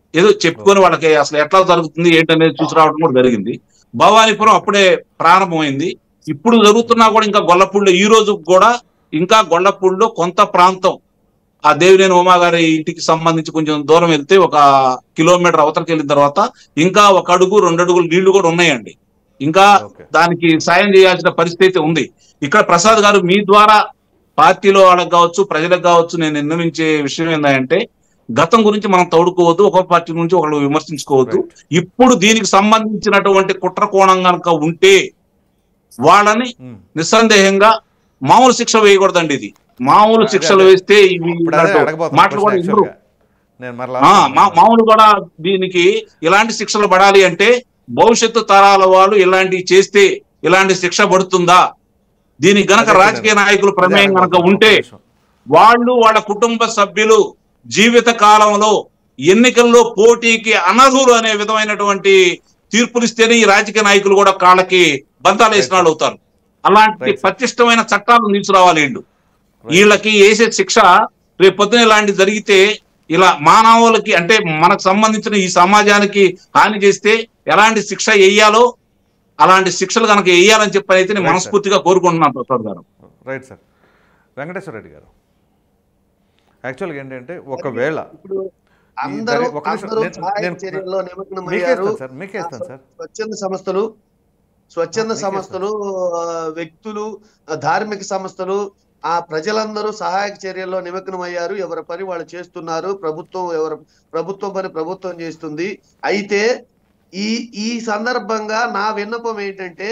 ఏదో చెప్పుకొని వాళ్ళకి అసలు ఎట్లా జరుగుతుంది ఏంటనేది చూసి రావడం కూడా జరిగింది భవానీపురం అప్పుడే ప్రారంభమైంది ఇప్పుడు జరుగుతున్నా కూడా ఇంకా గొల్లపూడిలో ఈ రోజు కూడా ఇంకా గొల్లపూడిలో కొంత ప్రాంతం ఆ దేవినేని ఉమా గారి ఇంటికి సంబంధించి కొంచెం దూరం వెళ్తే ఒక కిలోమీటర్ అవతలకి వెళ్ళిన తర్వాత ఇంకా ఒక అడుగు రెండు అడుగులు నీళ్లు కూడా ఉన్నాయండి ఇంకా ఓకే దానికి సాయం చేయాల్సిన పరిస్థితి ఉంది ఇక్కడ ప్రసాద్ గారు మీ ద్వారా పార్టీలో వాళ్ళకి కావచ్చు ప్రజలకు కావచ్చు నేను నిర్ణయించే విషయం ఏంటంటే గతం గురించి మనం తోడుకోవద్దు ఒక పార్టీ నుంచి ఒకళ్ళు విమర్శించుకోవద్దు ఇప్పుడు దీనికి సంబంధించినటువంటి కుట్ర కోణం కనుక ఉంటే వాళ్ళని ఉమ్. నిస్సందేహంగా మామూలు శిక్ష వేయకూడదండి ఇది మామూలు అదే, శిక్షలు అదే. వేస్తే ఇవి ఇప్పుడు అదే ఇలాంటి అడగబోతున్నా మాటలు కూడా question ఇవ్వరు actually గా. నేను మరలా ఆ, మా- మామూలు కూడా దీనికి ఇలాంటి శిక్షలు పడాలి అంటే భవిష్యత్తు తరాల వాళ్ళు ఇలాంటివి చేస్తే ఇలాంటి శిక్ష పడుతుందా దీనికి గనక అదే రాజకీయ కదా. నాయకులు అదే ప్రమేయం గనక అడగబోతున్నా. ఉంటే ఒక్క నిమిషం. వాళ్ళు వాళ్ళ కుటుంబ సభ్యులు జీవిత కాలంలో ఎన్నికల్లో పోటీకి అనర్హులు అనే విధమైనటువంటి తీర్పులు ఇస్తేనే ఈ రాజకీయ నాయకులు కూడా కాళ్ళకి బంతాలు వేసిన వాళ్ళు అవుతారు అలాంటి Right, sir. పటిష్టమైన చట్టాలను తీసుకురావాలి వీళ్ళు వీళ్ళకి వేసే శిక్ష రేపు పొద్దున ఇలాంటి జరిగితే ఇలా మానవులకి అంటే మనకు సంబంధించిన ఈ సమాజానికి హాని చేస్తే ఎలాంటి శిక్ష వేయాలో అలాంటి శిక్షలు కనుక వేయాలని చెప్పని అయితే నేను Right, sir. మనస్ఫూర్తిగా కోరుకుంటున్నాను ప్రసాద్ గారు రైట్ సార్ వెంకటేశ్వర రెడ్డి గారు యాక్చువల్గా ఏంటంటే ఒకవేళ ఇప్పుడు ఈ అందరూ దరి- ఒక నిమిషం, అందరూ నేను- సహాయ నేను- చర్యల్లో మీకే నిమగ్నమయ్యారు ఇస్తాను సార్ మీకే ఇస్తాను సార్ స్వచ్ఛంద సంస్థలు స్వచ్ఛంద మీకే సంస్థలు ఆ, వ్యక్తులు ఆ, ధార్మిక సంస్థలు ఆ ప్రజలందరూ సహాయక చర్యల్లో నిమగ్నమయ్యారు ఎవరి పని వాళ్ళు చేస్తున్నారు ప్రభుత్వం ఎవరు ప్రభుత్వం పని ప్రభుత్వం చేస్తుంది అయితే ఈ ఈ సందర్భంగా నా విన్నపం ఏంటంటే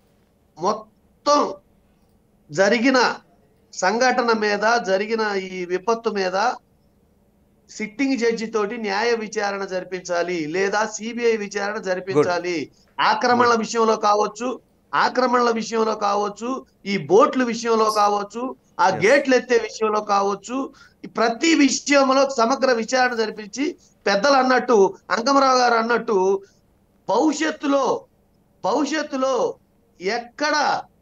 మొత్తం జరిగిన సంఘటన మీద జరిగిన ఈ విపత్తు మీద సిట్టింగ్ జడ్జి తోటి న్యాయ విచారణ జరిపించాలి లేదా సిబిఐ విచారణ జరిపించాలి ఆక్రమణల విషయంలో కావచ్చు ఆక్రమణల విషయంలో కావచ్చు ఈ బోట్ల విషయంలో కావచ్చు ఆ Yes. గేట్లు ఎత్తే విషయంలో కావచ్చు ఈ ప్రతి విషయంలో సమగ్ర విచారణ జరిపించి పెద్దలు అన్నట్టు అంకమరావు గారు అన్నట్టు భవిష్యత్తులో భవిష్యత్తులో ఎక్కడ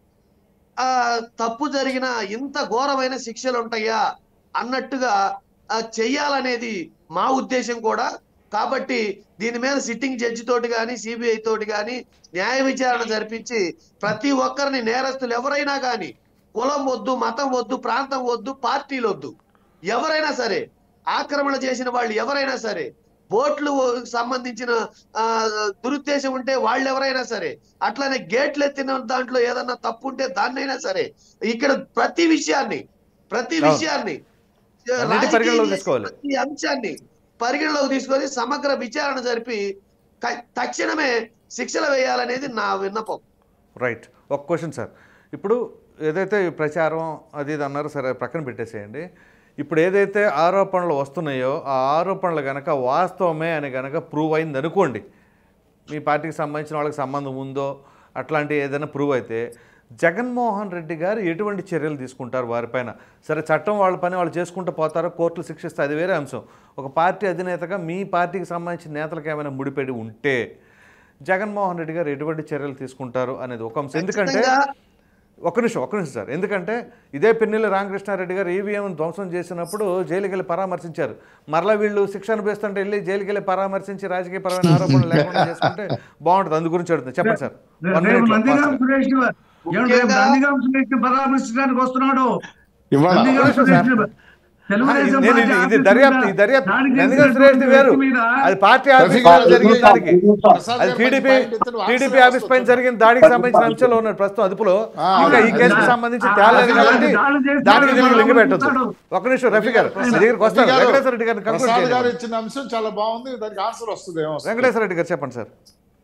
ఆ తప్పు జరిగిన ఇంత ఘోరమైన శిక్షలు ఉంటాయా అన్నట్టుగా ఆ, చెయ్యాలనేది మా ఉద్దేశం కూడా కాబట్టి దీని మీద సిట్టింగ్ జడ్జి తోటి కానీ సిబిఐ తోటి కానీ న్యాయ విచారణ జరిపించి ప్రతి ఒక్కరిని నేరస్తులు ఎవరైనా కానీ కులం వద్దు మతం వద్దు ప్రాంతం వద్దు పార్టీలు వద్దు ఎవరైనా సరే ఆక్రమణ చేసిన వాళ్ళు ఎవరైనా సరే బోట్లు సంబంధించిన ఆ, దురుద్దేశం ఉంటే వాళ్ళు ఎవరైనా సరే అట్లానే గేట్లు ఎత్తిన దాంట్లో ఏదన్నా తప్పు ఉంటే దాన్నైనా సరే ఇక్కడ ప్రతి విషయాన్ని ప్రతి అవును. విషయాన్ని అన్నిటి రాజకీయం పరిగణలోకి చేసే తీసుకోవాలి. ప్రతి అంశాన్ని పరిగణలోకి తీసుకొని సమగ్ర విచారణ జరిపి క- తక్షణమే శిక్షలు వేయాలనేది నా విన్నపం రైట్ ఒక క్వశ్చన్ సార్ ఇప్పుడు ఏదైతే ఈ ప్రచారం అది ఇది అన్నారో సరే ప్రక్కన పెట్టేసేయండి ఇప్పుడు ఏదైతే ఆరోపణలు వస్తున్నాయో ఆ ఆరోపణలు కనుక వాస్తవమే అని కనుక ప్రూవ్ అయింది అనుకోండి మీ పార్టీకి సంబంధించిన వాళ్ళకి సంబంధం ఉందో అట్లాంటి ఏదైనా ప్రూవ్ అయితే జగన్మోహన్ రెడ్డి గారు ఎటువంటి చర్యలు తీసుకుంటారు వారిపైన సరే చట్టం వాళ్ళ పని వాళ్ళు చేసుకుంటూ పోతారో కోర్టులు శిక్షిస్తే అది వేరే అంశం ఒక పార్టీ అధినేతగా మీ పార్టీకి సంబంధించిన నేతలకు ఏమైనా ముడిపెడి ఉంటే జగన్మోహన్ రెడ్డి గారు ఎటువంటి చర్యలు తీసుకుంటారు అనేది ఒక అంశం ఎందుకంటే ఖచ్చితంగా ఒక్క నిమిషం ఒక్క నిమిషం సార్ ఎందుకంటే ఇదే పిన్నెల్లి రామకృష్ణారెడ్డి గారు ఈవీఎం ధ్వంసం చేసినప్పుడు జైలుకి వెళ్ళి పరామర్శించారు మరలా వీళ్ళు శిక్ష అనుభవిస్తుంటే వెళ్ళి జైలుకి వెళ్ళి పరామర్శించి రాజకీయపరమైన ఆరోపణలు లేకుండా చేసుకుంటే బాగుంటుంది అందు గురించి అడుగుతుంది చెప్పండి సార్ One రేపు minute లో నందిగాం fast గా. సురేష్ ఏమండి రేపు ముఖ్యంగా- నందిగాం సురేష్ పరామర్శించడానికి వస్తున్నాడు ఇవాళ నందిగాం అవసరం సురేష్ సార్. తెలుగుదేశం నేను పార్టీ ఇది- ఇది ఆఫీస్ దర్యాప్తు మీద ఈ దర్యాప్తు దాడి నందిగాం చేసినటువంటి సురేష్ది వేరు వ్యక్తి మీద అది పార్టీ ఆఫీస్ రఫీ లో గారు, జరిగిన రఫీ దానికి ప్రసాద్ అది గారు టీడీపీ పాయింట్ ఎత్తున టీడీపీ ఆన్సర్ ఆఫీస్ పైన వస్తుంది. జరిగిన దాడికి సంబంధించిన అంశాలు ఉన్నాయి ప్రస్తుతం అదుపులో ఆ, ఇంకా ఈ అదే, కేసుకి అదే. సంబంధించి ఆ, తేలేదు అదే, కాబట్టి దాడి చేసిన దానికి దీనికి లింక్ వాడు పెట్టొద్దు ఉంటాడు. ఒక నిమిషం రఫీ గారు మీ దగ్గరికి వస్తాను రఫీ గారు, వెంకటేశ్వర రెడ్డి గారిని conclude ప్రసాద్ గారు చేయండి. ఇచ్చిన అంశం చాలా బాగుంది దానికి ఆన్సర్ వస్తుంది ఏమో వెంకటేశ్వర రెడ్డి గారు చెప్పండి సార్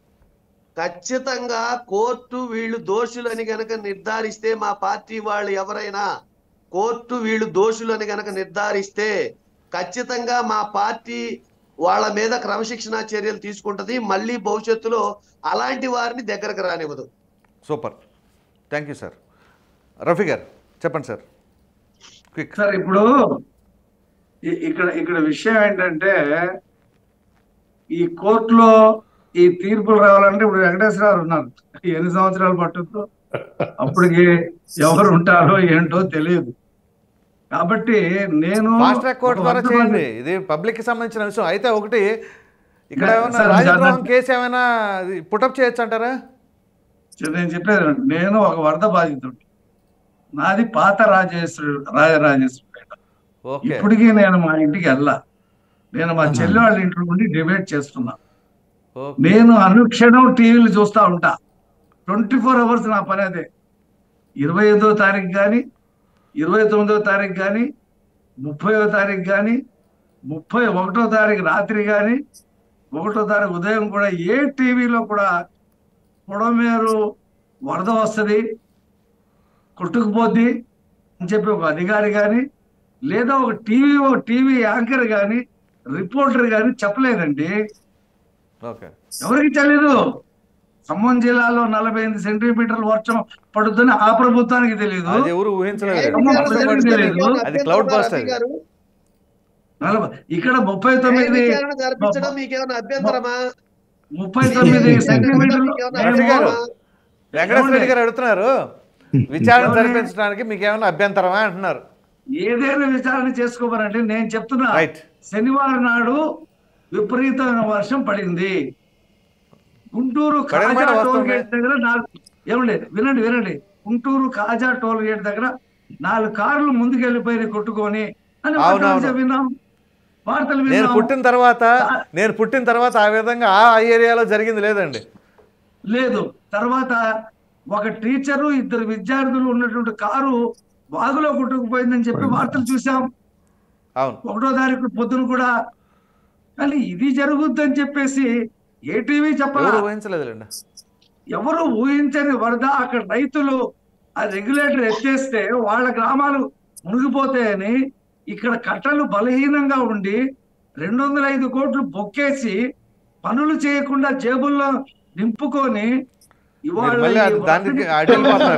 ఖచ్చితంగా కోర్టు వీళ్ళు దోషులని గనక నిర్ధారిస్తే మా పార్టీ వాళ్ళు ఎవరైనా కోర్టు వీళ్ళు దోషులని గనక నిర్ధారిస్తే ఖచ్చితంగా మా పార్టీ వాళ్ళ మీద క్రమశిక్షణా చర్యలు తీసుకుంటది మళ్ళీ భవిష్యత్తులో అలాంటి వారిని దగ్గరకు రానివ్వదు super thank you sir Rafi garu చెప్పండి సార్ క్విక్ సార్ ఇప్పుడు ఇ- ఇక్కడ ఇక్కడ విషయం ఏంటంటే ఈ కోర్టులో ఈ తీర్పులు రావాలంటే ఇప్పుడు వెంకటేశ్వరరావు ఉన్నారు ఎన్ని సంవత్సరాలు పట్టుద్దో అప్పటికి ఎవరు ఉంటారో ఏంటో తెలియదు కాబట్టి నేను ఫాస్ట్ ట్రాక్ కోర్టు ఒక ద్వారా వంద చేయండి మంది- ఇది పబ్లిక్ కి సంబంధించిన విషయం అయితే ఒకటి ఇక్కడ ఏమైనా సార్, రాజద్రోహం సార్, కేసు ఏమైనా పుటప్ చేయొచ్చు అంటారా సరే, నేను చెప్పేది వినండి. నేను ఒక వరద బాధితుడు నాది పాత రాజేశ్వరి రాజరాజేశ్వరిపేట ఓకే ఇప్పటికీ నేను మా ఇంటికి వెళ్ళా నేను మా చెల్లి వాళ్ళ ఇంట్లో ఉండి డిబేట్ చేస్తున్నా ఓకే నేను అనుక్షణం టీవీలు చూస్తా ఉంటా ట్వంటీ ఫోర్ అవర్స్ నా పని అదే ఇరవై ఐదో తారీఖు కానీ ఇరవై తొమ్మిదో తారీఖు కానీ ముప్పైవ తారీఖు కానీ ముప్పై ఒకటో తారీఖు రాత్రి కానీ ఒకటో తారీఖు ఉదయం కూడా ఏ టీవీలో కూడా పొడమేరు వరద వస్తుంది కొట్టుకుపోద్ది అని చెప్పి ఒక అధికారి కానీ లేదా ఒక టీవీ ఒక టీవీ యాంకర్ కానీ రిపోర్టర్ కానీ చెప్పలేదండి ఓకే ఎవరికి తెలియదు ఖమ్మం జిల్లాలో నలభై ఎనిమిది సెంటీమీటర్ల వర్షం పడుతుందని ఆ ప్రభుత్వానికి తెలియదు అది ఎవరు ఊహించలేదు అమ్మ, వర్షం ప్రజలకు పడితే తెలియదు. అది క్లౌడ్ బస్ట్ అది గారు నలభై ఇక్కడ ముప్పై తొమ్మిది విచారణ జరిపించడం మీకేమైనా అభ్యంతరమా ముప్పై తొమ్మిది సెంటీమీటర్లు మీకేమైనా రాజు గారు. అభ్యంతరమా? వెంకటేశ్వర రెడ్డి గారు అడుగుతున్నారు విచారణ ఎవరు? జరిపించడానికి మీకు ఏమైనా అభ్యంతరమా అంటున్నారు ఏదైనా విచారణ చేసుకోమనంటే నేను చెప్తున్నా రైట్ శనివారం నాడు విపరీతమైన వర్షం పడింది గుంటూరు పడిన మాట కాజా టోల్ వాస్తవమే. గేట్ దగ్గర నాలుగు ఏమండి వినండి వినండి గుంటూరు కాజా టోల్ గేట్ దగ్గర నాలుగు కార్లు ముందుకు వెళ్ళిపోయి కొట్టుకొని అని అవునవును. వార్తలు విన్నాం వార్తలు నేను విన్నాం పుట్టిన తర్వాత నేను పుట్టిన తర్వాత ఆ విధంగా ఆ ఏరియాలో జరిగింది లేదండి లేదు తర్వాత ఒక టీచరు ఇద్దరు విద్యార్థులు ఉన్నటువంటి కారు వాగులో కొట్టుకుపోయిందని చెప్పి వార్తలు చూసాం అవును ఒకటో తారీఖు పొద్దున కూడా కానీ ఇది జరుగుద్దని చెప్పేసి ఏ టీవీ చెప్పాలా ఎవరు ఊహించలేదులేండి ఎవరు ఊహించని వరద అక్కడ రైతులు ఆ రెగ్యులేటర్ ఎత్తేస్తే వాళ్ళ గ్రామాలు మునిగిపోతాయని ఇక్కడ కట్టలు బలహీనంగా ఉండి రెండు వందల ఐదు కోట్లు బొక్కేసి పనులు చేయకుండా జేబుల్లో నింపుకొని ఇవాళ మీరు మళ్ళీ అది ఈ దానికి వరదకి- అటు వెళ్ళిపోతున్నారు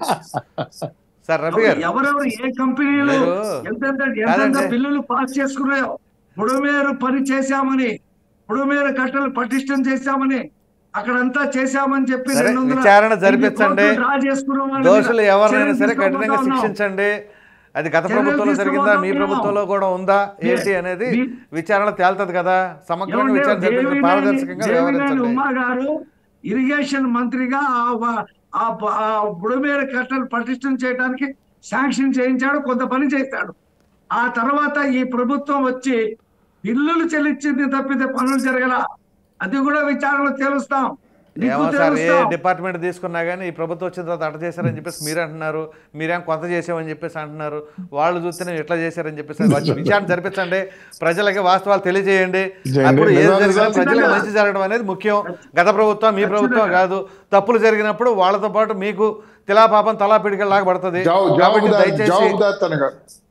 మీరు. సార్ రవి గారు ఎవరెవరు ఏ కంపెనీలు మీరు- ఎంతెంత ఎంతెంత కాదండి. బిల్లులు పాస్ చేసుకున్నాయో బుడమేరు పని చేశామని బుడమేరు కట్టలు పటిష్టం చేశామని అక్కడంతా చేశామని చెప్పి సరే, రెండు వందల విచారణ ఐదు జరిపించండి. కోట్లు డ్రా చేసుకున్న వాళ్ళ మీద దోషులు ఎవరినైనా చర్యలు సరే తీసుకోబోతా కఠినంగా ఉన్నాం. శిక్షించండి అది గత చర్యలు ప్రభుత్వంలో జరిగిందా మీ తీసుకోబోతా ప్రభుత్వంలో కూడా ఉందా ఏంటి మీ- అనేది మీ- విచారణ తేలుతుంది కదా సమగ్రంగా ఏమండి, విచారణ జరిపించి దేవినేని- పారదర్శకంగా దేవినేని వ్యవహరించండి ఉమా గారు ఇరిగేషన్ మంత్రిగా ఆ వ- ఆ ప- ఆ బుడమేరు కట్టలు పటిష్టం చేయడానికి శాంక్షన్ చేయించాడు కొంత పని చేశాడు ఆ తర్వాత ఈ ప్రభుత్వం వచ్చి బిల్లులు చెల్లించింది తప్పితే పనులు జరగల అది కూడా విచారణ తెలుస్తాం నీకు ఏమో సార్ ఏ తెలుస్తాం. డిపార్ట్మెంట్ తీసుకున్నా కానీ ఈ ప్రభుత్వం వచ్చిన తర్వాత అట్ట చేశారని చెప్పేసి మీరు అంటున్నారు మీరేం కొంత చేసామని చెప్పేసి అంటున్నారు వాళ్ళు చూస్తేనే ఎట్లా చేశారని చెప్పేసి వచ్చి విచారణ జరిపించండి ప్రజలకి వాస్తవాలు తెలియజేయండి చేయండి. అప్పుడు ఏది నిజాలు జరిగినా నిజాలు ప్రజలకు ఖచ్చితంగా. మంచి జరగడం అనేది ముఖ్యం గత ప్రభుత్వం మీ ప్రభుత్వం ఖచ్చితంగా. కాదు తప్పులు జరిగినప్పుడు వాళ్ళతో పాటు మీకు తిలాపాపం తలా పిడికలాగా పడుతుంది జవాబు కాబట్టి జవాబుదారి దయచేసి జవాబుదారితనంగా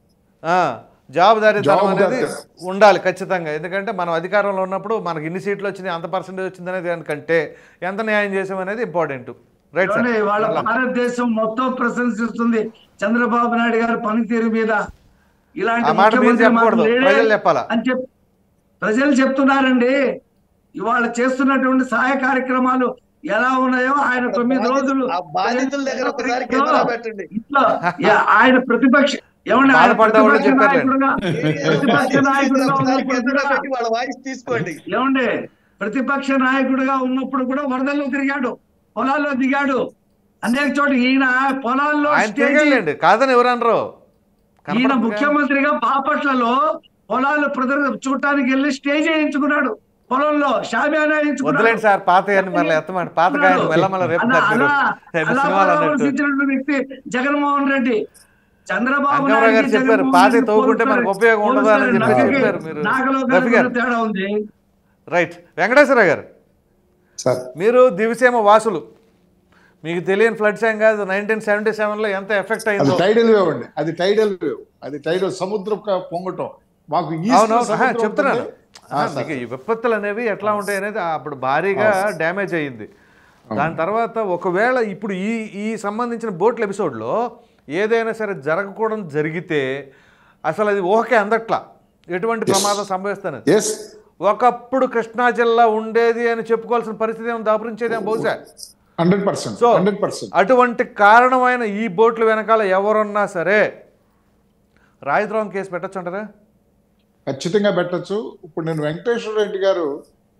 ఆ, జవాబుదారీతనం అనేది జవాబుదారీతనం. ఉండాలి ఖచ్చితంగా ఎందుకంటే మనం అధికారంలో ఉన్నప్పుడు మనకి ఇన్ని సీట్లు వచ్చినాయి అంత పర్సెంటేజ్ వచ్చింది అనేది దానికంటే ఎంత న్యాయం చేసాం అనేది ఇంపార్టెంట్ రైట్ సార్ ఏమండి, వాళ్ళ మళ్ళా. భారతదేశం మొత్తం ప్రశంసిస్తుంది చంద్రబాబు నాయుడు గారి పనితీరు మీద ఇలాంటి ఆ మాట మీరు ముఖ్యమంత్రి మాకు చెప్పకూడదు. లేడే ప్రజలు చెప్పాలా. అని చెప్పి ప్రజలు చెప్తున్నారండి ఇవాళ చేస్తున్నటువంటి సహాయ కార్యక్రమాలు ఎలా ఉన్నాయో ఆయన తొమ్మిది రోజులు ఆ బాధితుల దగ్గర ఒకసారి కెమెరా పెట్టండి ఇట్లా యా- ఆయన ప్రతిపక్ష ఏమండి ఆయన బాధపడ్డ వాళ్ళు ప్రతిపక్ష చెప్పారులే. నాయకుడుగా ప్రతిపక్ష నాయకుడుగా ఒకసారి ఉన్నప్పుడు కెమెరా కూడా పెట్టి వాళ్ళ వాయిస్ తీసుకోండి ఏమండి ప్రతిపక్ష నాయకుడిగా ఉన్నప్పుడు కూడా వరదల్లో తిరిగాడు పొలాల్లో దిగాడు అనేక చోట ఈయన పొలాల్లో ఆయన స్టేజీ తిరగలేండి కాదని ఎవరు అనరు ఈయన కనపడదుగా. ముఖ్యమంత్రిగా బాపట్లలో పొలాలు ప్రదర్ చూడటానికి వెళ్ళి స్టేజ్ వేయించుకున్నాడు పొలంలో షామియానా వేయించుకున్నాడు వదిలేండి సార్ పాత మళ్ళీ ఎత్తమండి పాత గాయని మెల్ల మళ్ళీ రేపు అలా- మీరు అలా- రేపు అలా సినిమాలు అన్నట్టు పరామర్శించినటువంటి వ్యక్తి జగన్మోహన్ రెడ్డి చంద్రబాబు అంకమరావు గారు నాయుడు చెప్పారు, జగన్మోహన్ పాతి రెడ్డి తవ్వుకుంటే మనకు పోలుస్తారు. ఉపయోగం ఉండదు అని చెప్పేసి నాకకి- చెప్పారు మీరు. నాకలో రఫీ గారు. గారికి తేడా ఉంది రైట్ వెంకటేశ్వర గారు సార్ మీరు దివిసీమ వాసులు మీకు తెలియని ఫ్లడ్స్ ఏం కాదు నైన్టీన్ సెవెంటీ సెవెన్లో ఎంత ఎఫెక్ట్ అది అయిందో టైడల్ వేవ్ అండి అది టైడల్ వేవ్ అది టైడల్ సముద్రం క- పొంగటం మాకు ఈస్ట్ అవునవును ఆహా, సముద్రం చెప్తున్నాను ఉంటుంది. ఆహా, ఆ, సార్. మీకు ఈ విపత్తులు అనేవి ఎట్లా ఉంటాయి అనేది అప్పుడు భారీగా డ్యామేజ్ అయ్యింది దాని తర్వాత ఒకవేళ ఇప్పుడు ఈ ఈ సంబంధించిన బోట్ల ఎపిసోడ్లో ఏదైనా సరే జరగకూడదు జరిగితే అసలు అది ఊహకే అందట్లా ఎటువంటి ప్రమాదం సంభవిస్తుంది Yes. ఒకప్పుడు కృష్ణా జిల్లా ఉండేది అని చెప్పుకోవాల్సిన పరిస్థితి ఏమో దాపురించేది ఏమో బహుశా hundred percent so hundred percent అటువంటి కారణమైన ఈ బోట్ల వెనకాల ఎవరున్నా సరే రాజద్రోహం కేసు పెట్టచ్చు అంటారా ఖచ్చితంగా పెట్టచ్చు ఇప్పుడు నేను వెంకటేశ్వర రెడ్డి గారు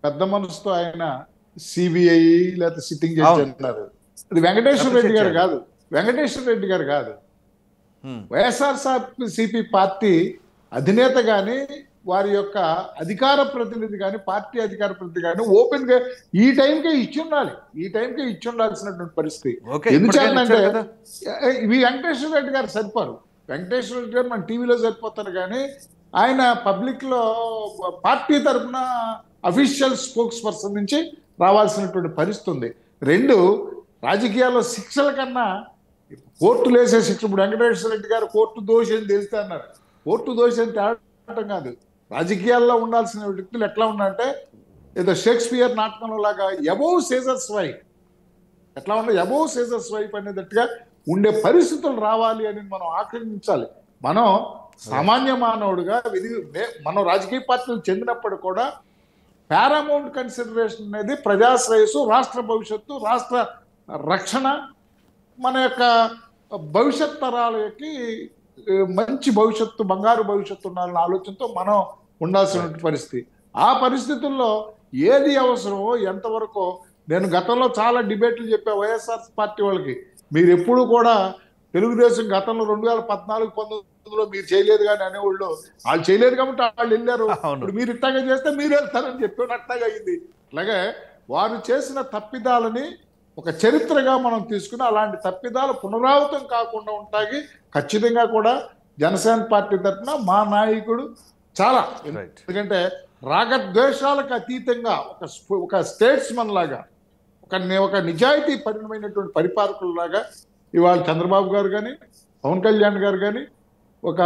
పెద్ద మనసుతో ఆయన సిబిఐ లేకపోతే సిట్టింగ్ జడ్జి అవును. అన్నారు అది వెంకటేశ్వర రెడ్డి గారు Appreciate కాదు వెంకటేశ్వర రెడ్డి గారు కాదు హ్మ్. వైఎస్ఆర్సిపి పార్టీ అధినేత గాని వారి యొక్క అధికార ప్రతినిధి కానీ పార్టీ అధికార ప్రతినిధి కానీ ఓపెన్ గా ఈ టైంకే ఇచ్చి ఉండాలి ఈ టైంకే ఇచ్చి ఉండాల్సినటువంటి పరిస్థితి ఓకే ఇప్పటికైనా ఎందుచేతంటే ఇచ్చారు కదా ఇవి వెంకటేశ్వర రెడ్డి గారు సరిపోరు వెంకటేశ్వర రెడ్డి గారు మన టీవీలో సరిపోతారు కానీ ఆయన పబ్లిక్ లో పార్టీ తరఫున అఫీషియల్ స్పోక్స్ పర్సన్ నుంచి రావాల్సినటువంటి పరిస్థితి ఉంది రెండు రాజకీయాల్లో శిక్షల కన్నా కోర్టులు వేసే శిక్ష ఇప్పుడు వెంకటేశ్వర రెడ్డి గారు కోర్టు దోషి అని తెలిస్తే అన్నారు కోర్టు దోషి అని తేవటం కాదు రాజకీయాల్లో ఉండాల్సిన వ్యక్తులు ఎట్లా ఉన్నారంటే ఏదో షేక్స్పియర్ నాటకంలో లాగా ఎబోవ్ సేజర్స్ వైఫ్ ఎట్లా ఉండే అబోవ్ సేజర్స్ వైఫ్ అనేటట్టుగా ఉండే పరిస్థితులు రావాలి అని మనం ఆక్రమించాలి మనం సామాన్య మానవుడిగా విధి మే- మనం రాజకీయ పార్టీలు చెందినప్పుడు కూడా పారామౌంట్ కన్సిడరేషన్ అనేది ప్రజాశ్రేయస్సు రాష్ట్ర భవిష్యత్తు రాష్ట్ర రక్షణ మన యొక్క భవిష్యత్ తరాలకి ఏ, మంచి భవిష్యత్తు బంగారు భవిష్యత్తు ఉండాలన్న ఆలోచనతో మనం ఉండాల్సిన పరిస్థితి ఆ పరిస్థితుల్లో ఏది అవసరమో ఎంతవరకు నేను గతంలో చాలా డిబేట్లు చెప్పా వైఎస్ఆర్ పార్టీ వాళ్ళకి మీరు ఎప్పుడు కూడా తెలుగుదేశం గతంలో రెండు వేల పద్నాలుగు పంతొమ్మిదిలో మీరు చేయలేదు కానీ అనేవాళ్ళు వాళ్ళు చేయలేదు కాబట్టి వాళ్ళు వెళ్ళారు అవును. ఇప్పుడు మీరు ఇట్టాగా చేస్తే మీరు వెళ్తారని చెప్పి అట్లాగా అయింది అలాగే వారు చేసిన తప్పిదాలని ఒక చరిత్రగా మనం తీసుకుని అలాంటి తప్పిదాలు పునరావృతం కాకుండా ఉంటాయి ఖచ్చితంగా కూడా జనసేన పార్టీ తరఫున మా నాయకుడు చాలా రైట్ ఎందుకంటే రాగద్వేషాలకు అతీతంగా ఒక స్ప- ఒక స్టేట్స్మన్ లాగా ఒక ని- ఒక నిజాయితీ పరిణమైనటువంటి పరిపాలకుల్లాగా ఇవాళ చంద్రబాబు గారు కానీ పవన్ కళ్యాణ్ గారు కానీ ఒక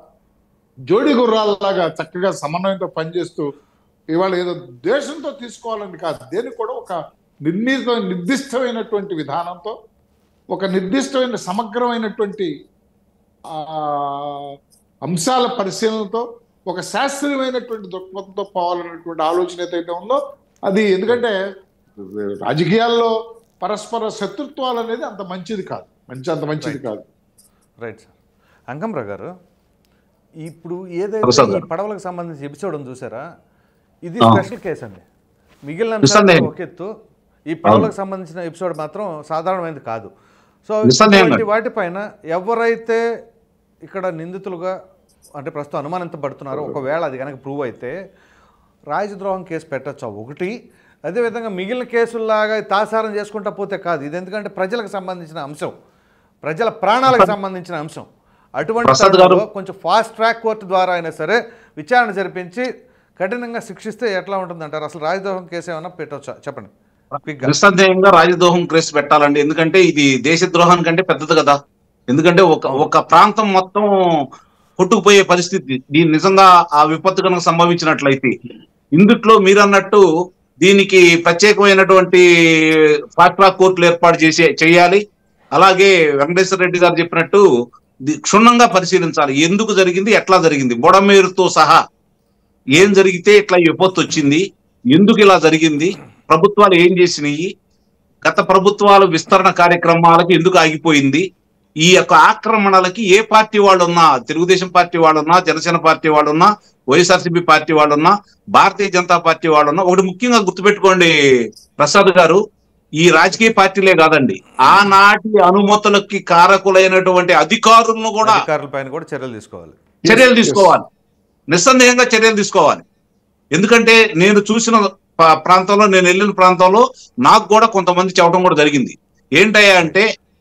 జోడి గుర్రాలలాగా చక్కగా సమన్వయంతో పనిచేస్తూ ఇవాళ ఏదో దేశంతో తీసుకోవాలని కాదు దేనికి కూడా ఒక నిర్ణీత నిర్దిష్టమైనటువంటి విధానంతో ఒక నిర్దిష్టమైన సమగ్రమైనటువంటి ఆ, అంశాల పరిశీలనతో ఒక శాస్త్రీయమైనటువంటి దృక్పథంతో పోవాలన్నటువంటి ఆలోచన ఏదైతే ఉందో అది ఎందుకంటే రాజకీయాల్లో పరస్పర శత్రుత్వాలు అనేది అంత మంచిది కాదు మంచి అంత మంచిది కాదు రైట్ సార్ అంకంరా గారు ఇప్పుడు ఏదైతే ప్రసాద్ ఈ గారు. పడవలకు సంబంధించి ఎపిసోడ్ ఉంది చూసారా ఇది ఆ. స్పెషల్ కేసు అండి మిగిలిన నిస్సందేహం. అంశాలు ఒక ఎత్తు ఈ పడవలకు సంబంధించిన ఎపిసోడ్ మాత్రం సాధారణమైనది కాదు సో నిస్సందేహంగా. ఇటువంటి వాటిపైన ఎవరైతే ఇక్కడ నిందితులుగా అంటే ప్రస్తుతం అనుమానించబడుతున్నారో ఒకవేళ అది కనుక ప్రూవ్ అయితే రాజద్రోహం కేసు పెట్టచ్చా ఒకటి అదేవిధంగా మిగిలిన కేసుల్లాగా తాసారం చేసుకుంటా పోతే కాదు ఇది ఎందుకంటే ప్రజలకు సంబంధించిన అంశం ప్రజల ప్రాణాలకు సంబంధించిన అంశం అటువంటి ప్రసాద్ తరుణంలో గారు. కొంచెం ఫాస్ట్ ట్రాక్ కోర్టు ద్వారా అయినా సరే విచారణ జరిపించి కఠినంగా శిక్షిస్తే ఎట్లా ఉంటుందంటారు అసలు రాజద్రోహం కేసు ఏమైనా పెట్టవచ్చా చెప్పండి క్విక్గా నిస్సందేహంగా రాజద్రోహం కేసు పెట్టాలండి ఎందుకంటే ఇది దేశద్రోహానికంటే పెద్దది కదా ఎందుకంటే ఒక ఒక ప్రాంతం మొత్తం కొట్టుకుపోయే పరిస్థితి దీని నిజంగా ఆ విపత్తు కనుక సంభవించినట్లయితే ఇందుట్లో మీరు అన్నట్టు దీనికి ప్రత్యేకమైనటువంటి ఫాస్ట్ ట్రాక్ కోర్టులు ఏర్పాటు చేసి చేయాలి అలాగే వెంకటేశ్వర రెడ్డి గారు చెప్పినట్టు ది- క్షుణ్ణంగా పరిశీలించాలి ఎందుకు జరిగింది ఎట్లా జరిగింది బుడమేరుతో సహా ఏం జరిగితే ఇట్లా ఈ విపత్తు వచ్చింది ఎందుకు ఇలా జరిగింది ప్రభుత్వాలు ఏం చేసినాయి గత ప్రభుత్వాల విస్తరణ కార్యక్రమాలకు ఎందుకు ఆగిపోయింది ఈ యొక్క ఆక్రమణలకి ఏ పార్టీ వాళ్ళు ఉన్నా తెలుగుదేశం పార్టీ వాళ్ళు ఉన్నా జనసేన పార్టీ వాళ్ళు ఉన్నా వైఎస్ఆర్సీపీ పార్టీ వాళ్ళు ఉన్నా భారతీయ జనతా పార్టీ వాళ్ళు ఉన్నా ఒకటి ముఖ్యంగా గుర్తుపెట్టుకోండి ప్రసాద్ గారు ఈ రాజకీయ పార్టీలే కాదండి ఆనాటి అనుమతులకి కారకులైనటువంటి అధికారులను కూడా అధికారుల పైన కూడా చర్యలు తీసుకోవాలి చర్యలు Yes, yes. తీసుకోవాలి నిస్సందేహంగా చర్యలు తీసుకోవాలి ఎందుకంటే నేను చూసిన ప- ప్రాంతంలో నేను వెళ్ళిన ప్రాంతంలో నాకు కూడా కొంతమంది చెప్పడం కూడా జరిగింది ఏంటయ్యా అంటే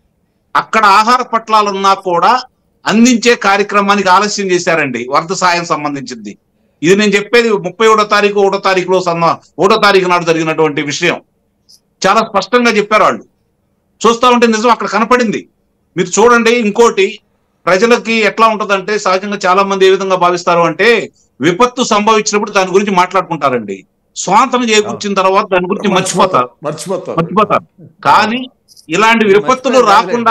అక్కడ ఆహార పట్లాలు ఉన్నా కూడా అందించే కార్యక్రమానికి ఆలస్యం చేశారండి వరద సాయం సంబంధించింది ఇది నేను చెప్పేది ముప్పై ఒకటో తారీఖు ఒకటో తారీఖులో సన్న ఒకటో తారీఖు నాడు జరిగినటువంటి విషయం చాలా స్పష్టంగా చెప్పారు వాళ్ళు చూస్తా ఉంటే నిజం అక్కడ కనపడింది మీరు చూడండి ఇంకోటి ప్రజలకి ఎట్లా ఉంటదంటే సహజంగా చాలా మంది ఏ విధంగా భావిస్తారు అంటే విపత్తు సంభవించినప్పుడు దాని గురించి మాట్లాడుకుంటారండి స్వాతంత్రం చేకూర్చిన తర్వాత దాని గురించి మర్చిపోతారు మర్చిపోతారు మర్చిపోతారు కానీ ఇలాంటి విపత్తులు రాకుండా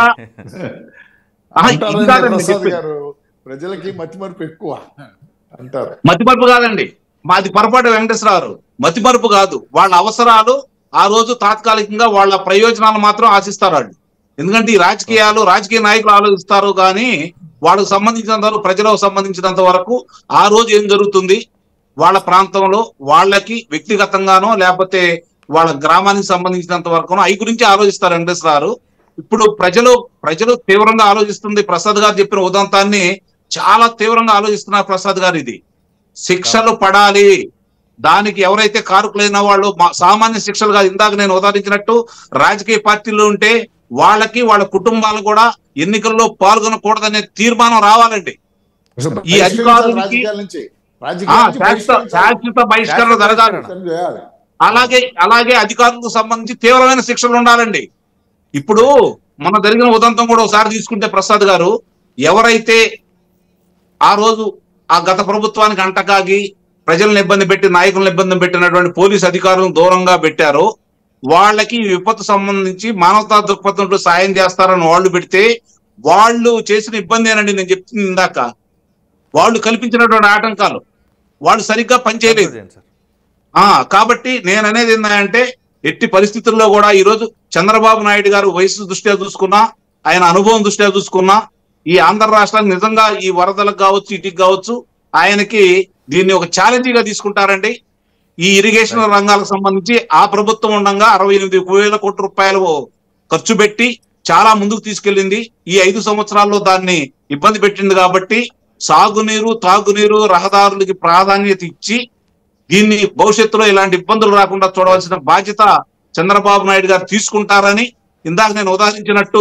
ఆహా, ఇది అంటారండి కాదండి ప్రసాద్ చెప్పేది. గారు ప్రజలకి మతిమరుపు ఎక్కువ అంటారు మతిమరుపు కాదండి మాది పొరపాటు వెంకటేశ్వరరావు మతిమరుపు కాదు వాళ్ళ అవసరాలు ఆ రోజు తాత్కాలికంగా వాళ్ళ ప్రయోజనాలు మాత్రం ఆశిస్తారు వాళ్ళు ఎందుకంటే ఈ రాజకీయాలు రాజకీయ నాయకులు ఆలోచిస్తారు కానీ వాళ్ళకు సంబంధించినంత వరకు ప్రజలకు సంబంధించినంత వరకు ఆ రోజు ఏం జరుగుతుంది వాళ్ళ ప్రాంతంలో వాళ్ళకి వ్యక్తిగతంగానో లేకపోతే వాళ్ళ గ్రామానికి సంబంధించినంత వరకునో అవి గురించి ఆలోచిస్తారు వెంకటేశ్వర గారు ఇప్పుడు ప్రజలు ప్రజలు తీవ్రంగా ఆలోచిస్తుంది ప్రసాద్ గారు చెప్పిన ఉదంతాన్ని చాలా తీవ్రంగా ఆలోచిస్తున్నారు ప్రసాద్ గారు ఇది శిక్షలు పడాలి దానికి ఎవరైతే కారుకులైన వాళ్ళు మా- సామాన్య శిక్షలు కాదు ఇందాక నేను ఉదాహరించినట్టు రాజకీయ పార్టీలు ఉంటే వాళ్ళకి వాళ్ళ కుటుంబాలు కూడా ఎన్నికల్లో పాల్గొనకూడదనే తీర్మానం రావాలండి అసలు ఈ బహిష్కరించాలి అధికారులకి- రాజకీయాల నుంచి ఆ, రాజకీయాల నుంచి శాశ్వత బహిష్కరించాలి. శాశ్వత బహిష్కరణ జరగాలి బహిష్కరణ చేయాలి అలాగే అలాగే అధికారులకు సంబంధించి తీవ్రమైన శిక్షలు ఉండాలండి ఇప్పుడు మన జరిగిన ఉదంతం కూడా ఒకసారి తీసుకుంటే ప్రసాద్ గారు ఎవరైతే ఆ రోజు ఆ గత ప్రభుత్వానికి అంటకాగి ప్రజలను ఇబ్బంది పెట్టి నాయకులను ఇబ్బంది పెట్టినటువంటి పోలీస్ అధికారులను దూరంగా పెట్టారో వాళ్ళకి ఈ విపత్తు సంబంధించి మానవతా దృక్పథంతో సాయం చేస్తారని వాళ్ళు పెడితే వాళ్ళు చేసిన ఇబ్బంది ఏనండి నేను చెప్తుంది ఇందాక వాళ్ళు కల్పించినటువంటి ఆటంకాలు వాళ్ళు సరిగ్గా పనిచేయలేదు చేయండి సార్ ఆ కాబట్టి నేను అనేది ఏంటంటే ఎట్టి పరిస్థితుల్లో కూడా ఈ రోజు చంద్రబాబు నాయుడు గారు వయసు దృష్ట్యా చూసుకున్నా ఆయన అనుభవం దృష్ట్యా చూసుకున్నా ఈ ఆంధ్ర రాష్ట్రానికి నిజంగా ఈ వరదలకు కావచ్చు ఇటుకి కావచ్చు ఆయనకి దీన్ని ఒక ఛాలెంజ్ గా తీసుకుంటారండి ఈ ఇరిగేషన్ రంగాలకు సంబంధించి ఆ ప్రభుత్వం ఉండగా అరవై ఎనిమిది వేల కోట్ల రూపాయలు ఖర్చు పెట్టి చాలా ముందుకు తీసుకెళ్ళింది ఈ ఐదు సంవత్సరాల్లో దాన్ని ఇబ్బంది పెట్టింది కాబట్టి సాగునీరు తాగునీరు రహదారులకి ప్రాధాన్యత ఇచ్చి దీన్ని భవిష్యత్తులో ఇలాంటి ఇబ్బందులు రాకుండా చూడవలసిన బాధ్యత చంద్రబాబు నాయుడు గారు తీసుకుంటారని ఇందాక నేను ఉదాహరించినట్టు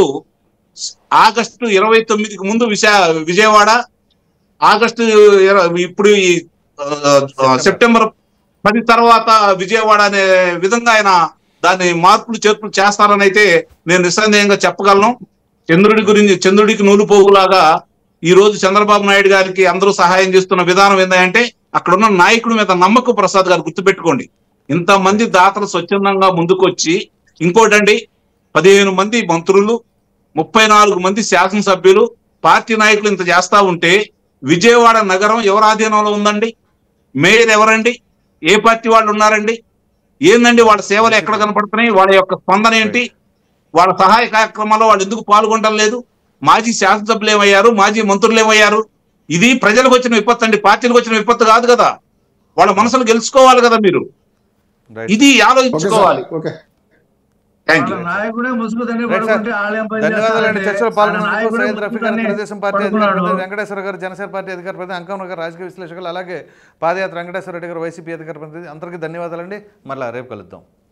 ఆగస్టు ఇరవై తొమ్మిదికి ముందు విశా విజయవాడ ఆగస్టు ఇర- ఇప్పుడు ఈ ఆ, ఆ, సెప్టెంబర్ పది తర్వాత విజయవాడ అనే విధంగా ఆయన దాన్ని మార్పులు చేర్పులు చేస్తారని అయితే నేను నిస్సందేహంగా చెప్పగలను చంద్రుడి గురించి చంద్రుడికి నూలు పోగులాగా ఈ రోజు చంద్రబాబు నాయుడు గారికి అందరూ సహాయం చేస్తున్న విధానం ఏంటంటే అక్కడ ఉన్న నాయకుడి మీద నమ్మకం ప్రసాద్ గారు గుర్తుపెట్టుకోండి ఇంతమంది దాతలు స్వచ్ఛందంగా ముందుకొచ్చి ఇంకోటండి పదిహేను మంది మంత్రులు ముప్పై నాలుగు మంది శాసనసభ్యులు పార్టీ నాయకులు ఇంత చేస్తా ఉంటే విజయవాడ నగరం ఎవరి ఆధీనంలో ఉందండి మేయర్ ఎవరండి ఏ పార్టీ వాళ్ళు ఉన్నారండి ఏందండి వాళ్ళ సేవలు ఎక్కడ కనపడుతున్నాయి వాళ్ళ యొక్క స్పందన ఏంటి వాళ్ళ సహాయ కార్యక్రమాల్లో వాళ్ళు ఎందుకు పాల్గొనడం లేదు మాజీ శాసనసభ్యులు ఏమయ్యారు మాజీ మంత్రులు ఏమయ్యారు ఇది ప్రజలకు వచ్చిన విపత్తు అండి పార్టీలకు వచ్చిన విపత్తు కాదు కదా వాళ్ళ మనసులు గెలుచుకోవాలి కదా మీరు రైట్ ఇది ఓకే ఆలోచించుకోవాలి సార్ ఓకే థ్యాంక్ యూ వాళ్ళ నాయకుడే ముసుగుదని రైట్ సార్. పడుకుంటే ఆలయం పని ధన్యవాదాలండి చేస్తారంటే చర్చలో వాళ్ళ పాల్గొన్నందుకు నాయకుడే సయ్యద్ రఫీ గారు ముసుగుదని తెలుగుదేశం పార్టీ అధికార పడుకున్నాడు. ప్రతినిధి వెంకటేశ్వర గారు జనసేన పార్టీ అధికార ప్రతినిధి అంకమ్మ గారు రాజకీయ విశ్లేషకులు అలాగే పాదయాత్ర వెంకటేశ్వర రెడ్డి గారు వైసీపీ అధికార ప్రతినిధి అందరికీ ధన్యవాదాలండి మళ్ళీ రేపు కలుద్దాం